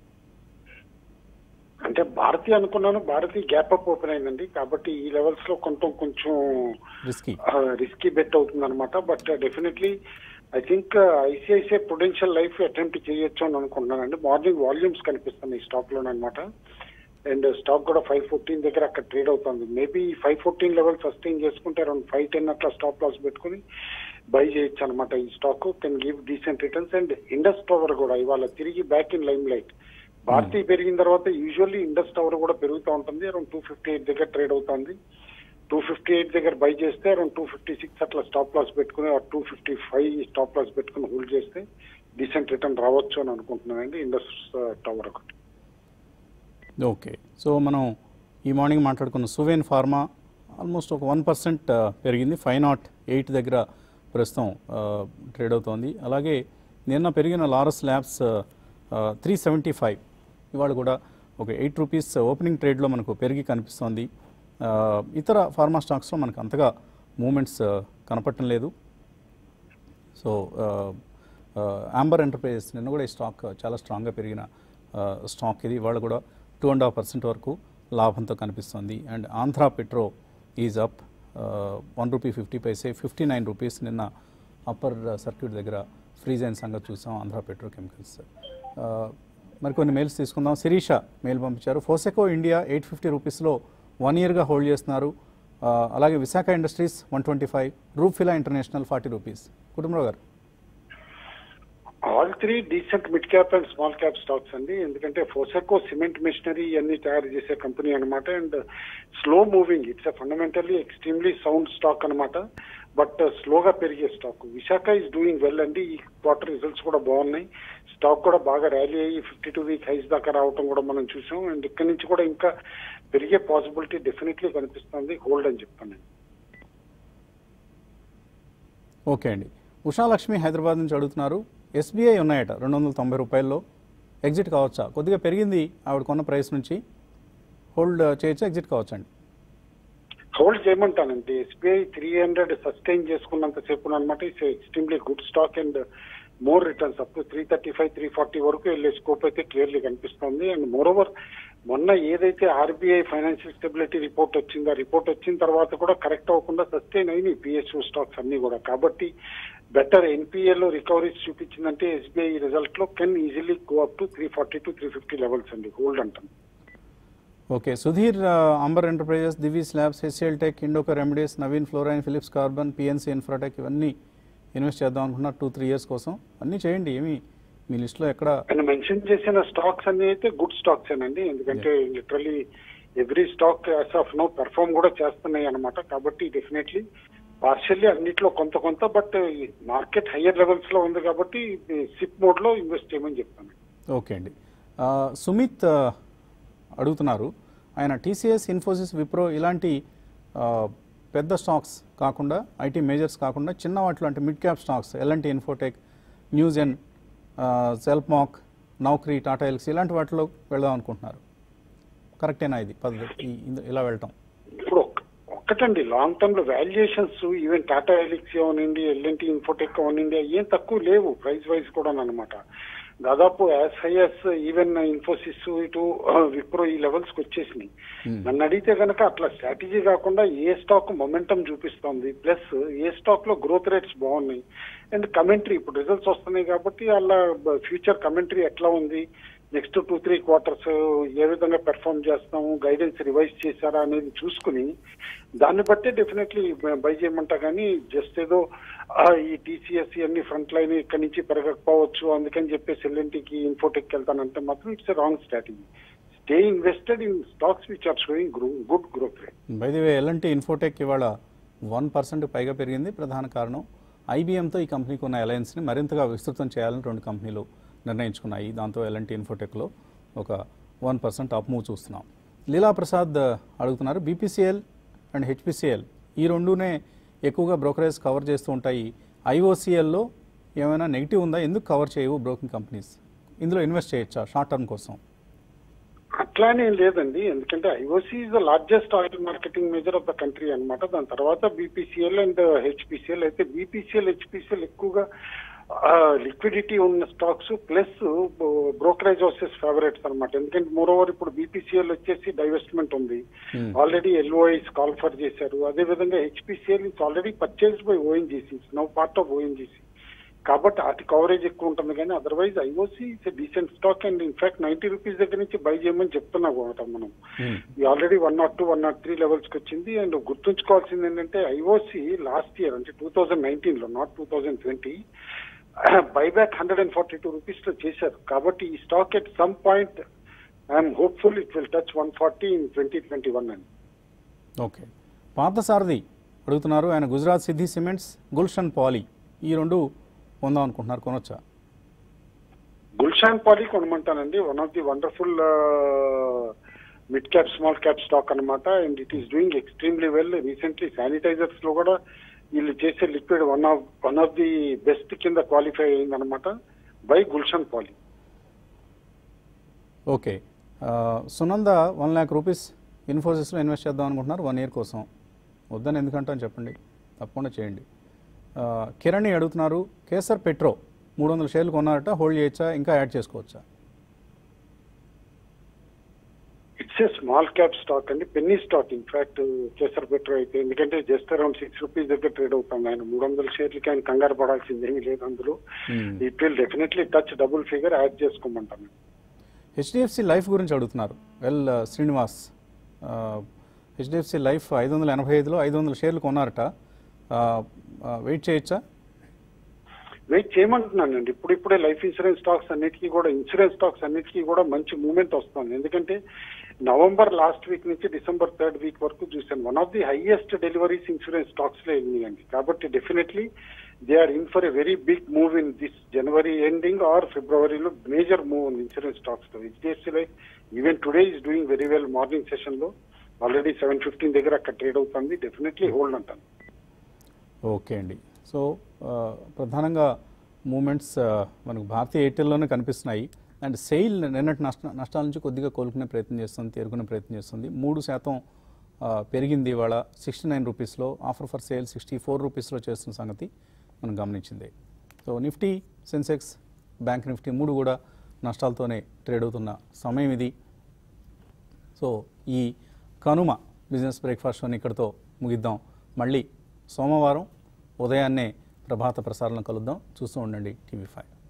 B: అంటే భారతి అనుకున్నాను భారతి గ్యాప్ అప్ ఓపెన్ అయిందండి కాబట్టి ఈ లెవెల్స్ లో కొంచెం కొంచెం
A: రిస్కీ
B: రిస్కీ బెట్ అవుతుంది అనమాట but definitely I think ICICI Prudential Life attempt చేయొచ్చు అని అనుకుంటున్నానండి మార్నింగ్ వాల్యూమ్స్ కనిపిస్తున్నాయి స్టాక్ లో అనమాట అండ్ స్టాక్ కూడా ఫైవ్ ఫోర్టీన్ దగ్గర అక్కడ ట్రేడ్ అవుతుంది maybe five fourteen level sustain చేసుకుంటే అరౌండ్ ఫైవ్ టెన్ అట్లా స్టాప్ లాస్ పెట్టుకుని బై చేయొచ్చు అనమాట ఈ stock can give decent returns and Indus Tower కూడా ఇవాళ తిరిగి back in limelight Bharti పెరిగిన తర్వాత యూజువల్లీ ఇండస్ టవర్ కూడా పెరుగుతూ ఉంటుంది అరౌండ్ టూ ఫిఫ్టీ ఎయిట్ దగ్గర ట్రేడ్ అవుతుంది టూ ఫిఫ్టీ ఎయిట్ దగ్గర బై చేస్తే అరౌండ్ టూ ఫిఫ్టీ సిక్స్ అట్లా స్టాప్ లాస్ పెట్టుకుని two fifty five stop loss పెట్టుకుని హోల్డ్ చేస్తే డీసెంట్ రిటర్న్ రావచ్చు అని అనుకుంటున్నానండి ఇండస్ టవర్ ఒకటి
A: ఓకే సో మనం ఈ మార్నింగ్ మాట్లాడుకున్న సువేన్ ఫార్మా ఆల్మోస్ట్ ఒక వన్ పర్సెంట్ పెరిగింది ఫైవ్ నాట్ ఎయిట్ దగ్గర ప్రస్తుతం ట్రేడ్ అవుతోంది అలాగే నిన్న పెరిగిన Laurus Labs three seventy five ఇవాళ కూడా ఒక ఎయిట్ రూపీస్ ఓపెనింగ్ ట్రేడ్లో మనకు పెరిగి కనిపిస్తోంది ఆ, ఇతర ఫార్మా స్టాక్స్లో మనకు అంతగా మూమెంట్స్ కనపడటం లేదు సో ఆంబర్ ఎంటర్ప్రైజెస్ నిన్న కూడా ఈ స్టాక్ చాలా స్ట్రాంగ్గా పెరిగిన స్టాక్ ఇది ఇవాళ కూడా టూ అండ్ హాఫ్ పర్సెంట్ వరకు లాభంతో కనిపిస్తుంది and Andhra Petro is up one rupee fifty paise fifty nine rupees నిన్న అప్పర్ సర్క్యూట్ దగ్గర ఫ్రీజ్ అయిన సంగతి చూసాం ఆంధ్ర పెట్రో కెమికల్స్ మరికొన్ని మెయిల్స్ తీసుకుందాం శిరీష మెయిల్ పంపించారు ఫోసెకో ఇండియా ఎయిట్ ఫిఫ్టీ రూపీస్లో వన్ ఇయర్గా హోల్డ్ చేస్తున్నారు ఆ, అలాగే Visakha Industries one twenty five రూఫిలా International forty rupees Kutumbarao garu
B: all three decent mid cap and small cap stocks అండి ఎందుకంటే ఫోసెకో సిమెంట్ మిషనరీ ఇవన్నీ తయారు చేసే కంపెనీ అనమాట and slow moving it's fundamentally extremely sound stock అనమాట బట్ స్లోగా పెరిగే stock Visakha is doing well అండి ఈ క్వార్టర్ రిజల్ట్స్ కూడా బాగున్నాయి స్టాక్ కూడా బాగా ర్యాలీ అయ్యి ఫిఫ్టీ టూ వీక్ హైస్ దాకా రావటం కూడా మనం చూసాం అండ్ ఇక్కడి నుంచి కూడా ఇంకా పెరిగే పాసిబిలిటీ డెఫినెట్లీ కనిపిస్తుంది హోల్డ్ అని చెప్తాను
A: ఓకే అండి ఉషాలక్ష్మి హైదరాబాద్ నుంచి అడుగుతున్నారు ఎస్బీఐ ఉన్నాయట రెండు వందల తొంభై రూపాయల్లో ఎగ్జిట్ కావచ్చా కొద్దిగా పెరిగింది ఆవిడ కొన్న ప్రైస్ నుంచి హోల్డ్ చేయొచ్చా ఎగ్జిట్ కావచ్చా అండి
B: హోల్డ్ చేయమంటానండి ఎస్బీఐ త్రీ హండ్రెడ్ సస్టైన్ చేసుకున్నంత సేపు అనమాట it's extremely good stock and more returns up to three thirty five three forty వరకు వెళ్ళే స్కోప్ అయితే క్లియర్లీ కనిపిస్తుంది అండ్ మోర్ ఓవర్ మొన్న ఏదైతే ఆర్బీఐ ఫైనాన్షియల్ స్టెబిలిటీ రిపోర్ట్ వచ్చిందో ఆ రిపోర్ట్ వచ్చిన తర్వాత కూడా కరెక్ట్ అవ్వకుండా సస్టైన్ అయినాయి పిఎస్యూ స్టాక్స్ అన్ని కూడా కాబట్టి బెటర్ ఎన్పిఏలో రికవరీస్ చూపించిందంటే ఎస్బీఐ రిజల్ట్ లో can easily go up to three forty to three fifty levels అండి హోల్డ్ అంటాం
A: ఓకే సుధీర్ ఆ, Amber Enterprises Divi's Labs HCL Tech Indoco Remedies Navin Fluorine Philips Carbon PNC Infratech ఇవన్నీ ఇన్వెస్ట్ చేద్దాం అనుకున్నారు టూ త్రీ ఇయర్స్ కోసం అన్నీ చేయండి ఏమి మీ లిస్ట్లో ఎక్కడ
B: ఆయన మెన్షన్ చేసిన స్టాక్స్ అన్ని అయితే గుడ్ స్టాక్స్ అండి ఎందుకంటే literally every stock as of now perform కూడా చేస్తున్నాయి అనమాట కాబట్టి డెఫినెట్లీ పార్షియల్లీ అన్నిట్లో కొంత కొంత బట్ మార్కెట్ హయ్యర్ లెవెల్స్ లో ఉంది కాబట్టి సిప్ మోడ్ లో ఇన్వెస్ట్ చేయమని చెప్తాను
A: ఓకే అండి ఆ, సుమిత్ ఆ, అడుగుతున్నారు ఆయన టీసీఎస్ ఇన్ఫోసిస్ విప్రో ఇలాంటి ఆ, పెద్ద స్టాక్స్ కాకుండా ఐటీ మేజర్స్ కాకుండా చిన్న వాటిలో అంటే mid cap stocks L and T Infotech news and సెల్ఫ్మాక్ నౌకరీ టాటా ఎల్క్స్ ఇలాంటి వాటిలో వెళ్దాం అనుకుంటున్నారు కరెక్టేనా ఇది పద్ధతి ఈ- ఇంద- ఇలా వెళ్ళటం
B: ఇప్పుడు ఒక్క- ఒక్కటండి లాంగ్ టర్మ్ లో వాల్యుయేషన్స్ ఈవెన్ టాటా ఎలిక్స్ అవనండి ఎల్ఎన్టీ ఇన్ఫోటెక్ అవనండి ఏం తక్కువ లేవు ప్రైస్ వైజ్ కూడా అనమాట దాదాపు as high as even Infosys ఇటు విప్రో ఈ లెవెల్స్ కి వచ్చేసినాయి నన్ను అడిగితే కనుక అట్లా స్ట్రాటజీ కాకుండా ఏ స్టాక్ మొమెంటం చూపిస్తోంది ప్లస్ ఏ స్టాక్ లో గ్రోత్ రేట్స్ బాగున్నాయి అండ్ కమెంటరీ ఇప్పుడు రిజల్ట్స్ వస్తున్నాయి కాబట్టి వాళ్ళ ఫ్యూచర్ కమెంటరీ ఎట్లా ఉంది నెక్స్ట్ టూ త్రీ క్వార్టర్స్ ఏ విధంగా పెర్ఫామ్ చేస్తాము గైడెన్స్ రివైజ్ చేశారా అనేది చూసుకుని దాన్ని బట్టే డెఫినెట్లీ బై చేయమంటా కానీ జస్ట్ ఏదో ఆ, ఈ టీసీఎస్ అన్ని ఫ్రంట్ లైన్ ఇక్కడి నుంచి పెరగకపోవచ్చు అందుకని చెప్పేసి ఎల్ఎన్టీకి ఇన్ఫోటెక్ వెళ్తానంటే మాత్రం it's wrong strategy stay invested in stocks which are showing good growth rate
A: by the way L and T Infotech ఇవాళ వన్ పర్సెంట్ పైగా పెరిగింది ప్రధాన కారణం ఐబీఎంతో ఈ కంపెనీకి ఉన్న అలయన్స్ని మరింతగా విస్తృతం చేయాలని రెండు కంపెనీలు నిర్ణయించుకున్నాయి దాంతో ఎల్ఎన్టీ ఇన్ఫోటెక్లో ఒక వన్ పర్సెంట్ అప్ మూవ్ చూస్తున్నాం లీలా ప్రసాద్ అడుగుతున్నారు బీపీసీఎల్ అండ్ హెచ్పిసిఎల్ ఈ రెండునే ఎక్కువగా బ్రోకరేజ్ కవర్ చేస్తూ ఉంటాయి ఐఓసీఎల్లో ఏమైనా నెగిటివ్ ఉందా ఎందుకు కవర్ చేయవు బ్రోకింగ్ కంపెనీస్ ఇందులో ఇన్వెస్ట్ చేయొచ్చా షార్ట్ టర్మ్ కోసం
B: అట్లానే లేదండి ఎందుకంటే IOC is the largest oil marketing major of the country అన్నమాట దాని తర్వాత బీపీసీఎల్ అండ్ హెచ్పిసిఎల్ అయితే బీపీసీఎల్ హెచ్పిసిఎల్ ఎక్కువగా లిక్విడిటీ ఉన్న stocks plus brokerage houses favourites అన్నమాట ఎందుకంటే మోర్ ఓవర్ ఇప్పుడు బీపీసీఎల్ వచ్చేసి డైవెస్ట్మెంట్ ఉంది
A: Hmm.
B: ఆల్రెడీ ఎల్ఓఐస్ కాల్ఫర్ చేశారు అదే విధంగా HPCL is already purchased by ONGC now part of ONGC కాబట్టి వాటి కవరేజ్ ఎక్కువ ఉంటుంది కానీ otherwise IOC it's decent stock and in fact ninety rupees దగ్గర నుంచి బై చేయమని చెప్తున్నా కూడా మనం
A: Hmm.
B: Already one naught two one naught three levels కి వచ్చింది అండ్ గుర్తుంచుకోవాల్సింది ఏంటంటే ఐఓసి లాస్ట్ ఇయర్ అంటే టూ థౌజండ్ నైన్టీన్ లో not two thousand twenty buyback hundred and forty two rupees లో చేశారు కాబట్టి ఈ stock at some point I'm hopeful it will touch one forty in twenty twenty one అండి
A: okay Parthasarathy అడుగుతున్నారు ఆయన గుజరాత్ సిద్ధి సిమెంట్స్ గుల్షన్ పాలీ ఈ రెండు పొందాం అనుకుంటున్నారు కొనొచ్చా
B: గుల్షాన్ పాలీ కొనమంటానండి one of the wonderful mid cap small cap stock అన్నమాట and it is doing extremely well recently sanitisers లో కూడా వీళ్ళు చేసే liquid one of one of the best కింద క్వాలిఫై అయిందనమాట బై గుల్షన్ పాలీ
A: ఓకే ఆ, సునంద వన్ ల్యాక్ రూపీస్ ఇన్ఫోసిస్లో ఇన్వెస్ట్ చేద్దాం అనుకుంటున్నారు వన్ ఇయర్ కోసం వద్దని ఎందుకంటాను చెప్పండి తప్పకుండా చేయండి ఆ, కిరణి అడుగుతున్నారు కేసర్ పెట్రో మూడు వందల షేర్లు కొన్నారట హోల్డ్ చేయొచ్చా ఇంకా యాడ్ చేసుకోవచ్చా
B: it's a small cap stock అండి penny stock in fact Kesar Petro అయితే ఎందుకంటే జస్ట్ అరౌండ్ సిక్స్ రూపీస్ దగ్గర ట్రేడ్ అవుతుంది ఆయన మూడు వందల షేర్లకి ఆయన కంగారు పడాల్సింది ఏమీ లేదు అందులో
A: Hmm.
B: It will definitely touch double figure add చేసుకోమంటాను
A: హెచ్డిఎఫ్సి లైఫ్ గురించి అడుగుతున్నారు వెల్ శ్రీనివాస్ హెచ్డిఎఫ్సి లైఫ్ ఐదు వందల ఎనభై ఐదులో ఐదు వందల షేర్లు కొన్నారట వెయిట్ చేయొచ్చా
B: వెయిట్ చేయమంటున్నానండి ఇప్పుడు ఇప్పుడే లైఫ్ ఇన్సూరెన్స్ స్టాక్స్ అన్నిటికీ కూడా ఇన్సూరెన్స్ స్టాక్స్ అన్నిటికీ కూడా మంచి మూవ్మెంట్ వస్తుంది ఎందుకంటే నవంబర్ లాస్ట్ వీక్ నుంచి డిసెంబర్ థర్డ్ వీక్ వరకు చూశాను one of the highest deliveries insurance stocks లో వెళ్ళినాయండి కాబట్టి definitely they are in for a very big move in this January ending or ఫిబ్రవరిలో మేజర్ మూవ్ ఉంది ఇన్సూరెన్స్ స్టాక్స్ లో HDFC Life even today is doing very well morning session లో already seven fifteen దగ్గర అక్కడ trade అవుతుంది definitely hold అంటాను
A: okay అండి so ఆ, ప్రధానంగా మూమెంట్స్ మనకు భారతీయ ఎయిర్టెల్లోనే కనిపిస్తున్నాయి అండ్ సెయిల్ నిన్నటి నష్ట నష్టాల నుంచి కొద్దిగా కోలుకునే ప్రయత్నం చేస్తుంది తేరుకునే ప్రయత్నం చేస్తుంది మూడు శాతం ఆ, పెరిగింది ఇవాళ సిక్స్టీ నైన్ రూపీస్లో offer for sale sixty four రూపీస్లో చేస్తున్న సంగతి మనం గమనించింది so Nifty Sensex Bank Nifty మూడు కూడా నష్టాలతోనే ట్రేడ్ అవుతున్న సమయం ఇది సో ఈ కనుమ బిజినెస్ బ్రేక్ఫాస్ట్ షోని ఇక్కడితో ముగిద్దాం మళ్ళీ సోమవారం ఉదయాన్నే ప్రభాత ప్రసారంలో కలుద్దాం చూస్తూ ఉండండి టీవీ ఫైవ్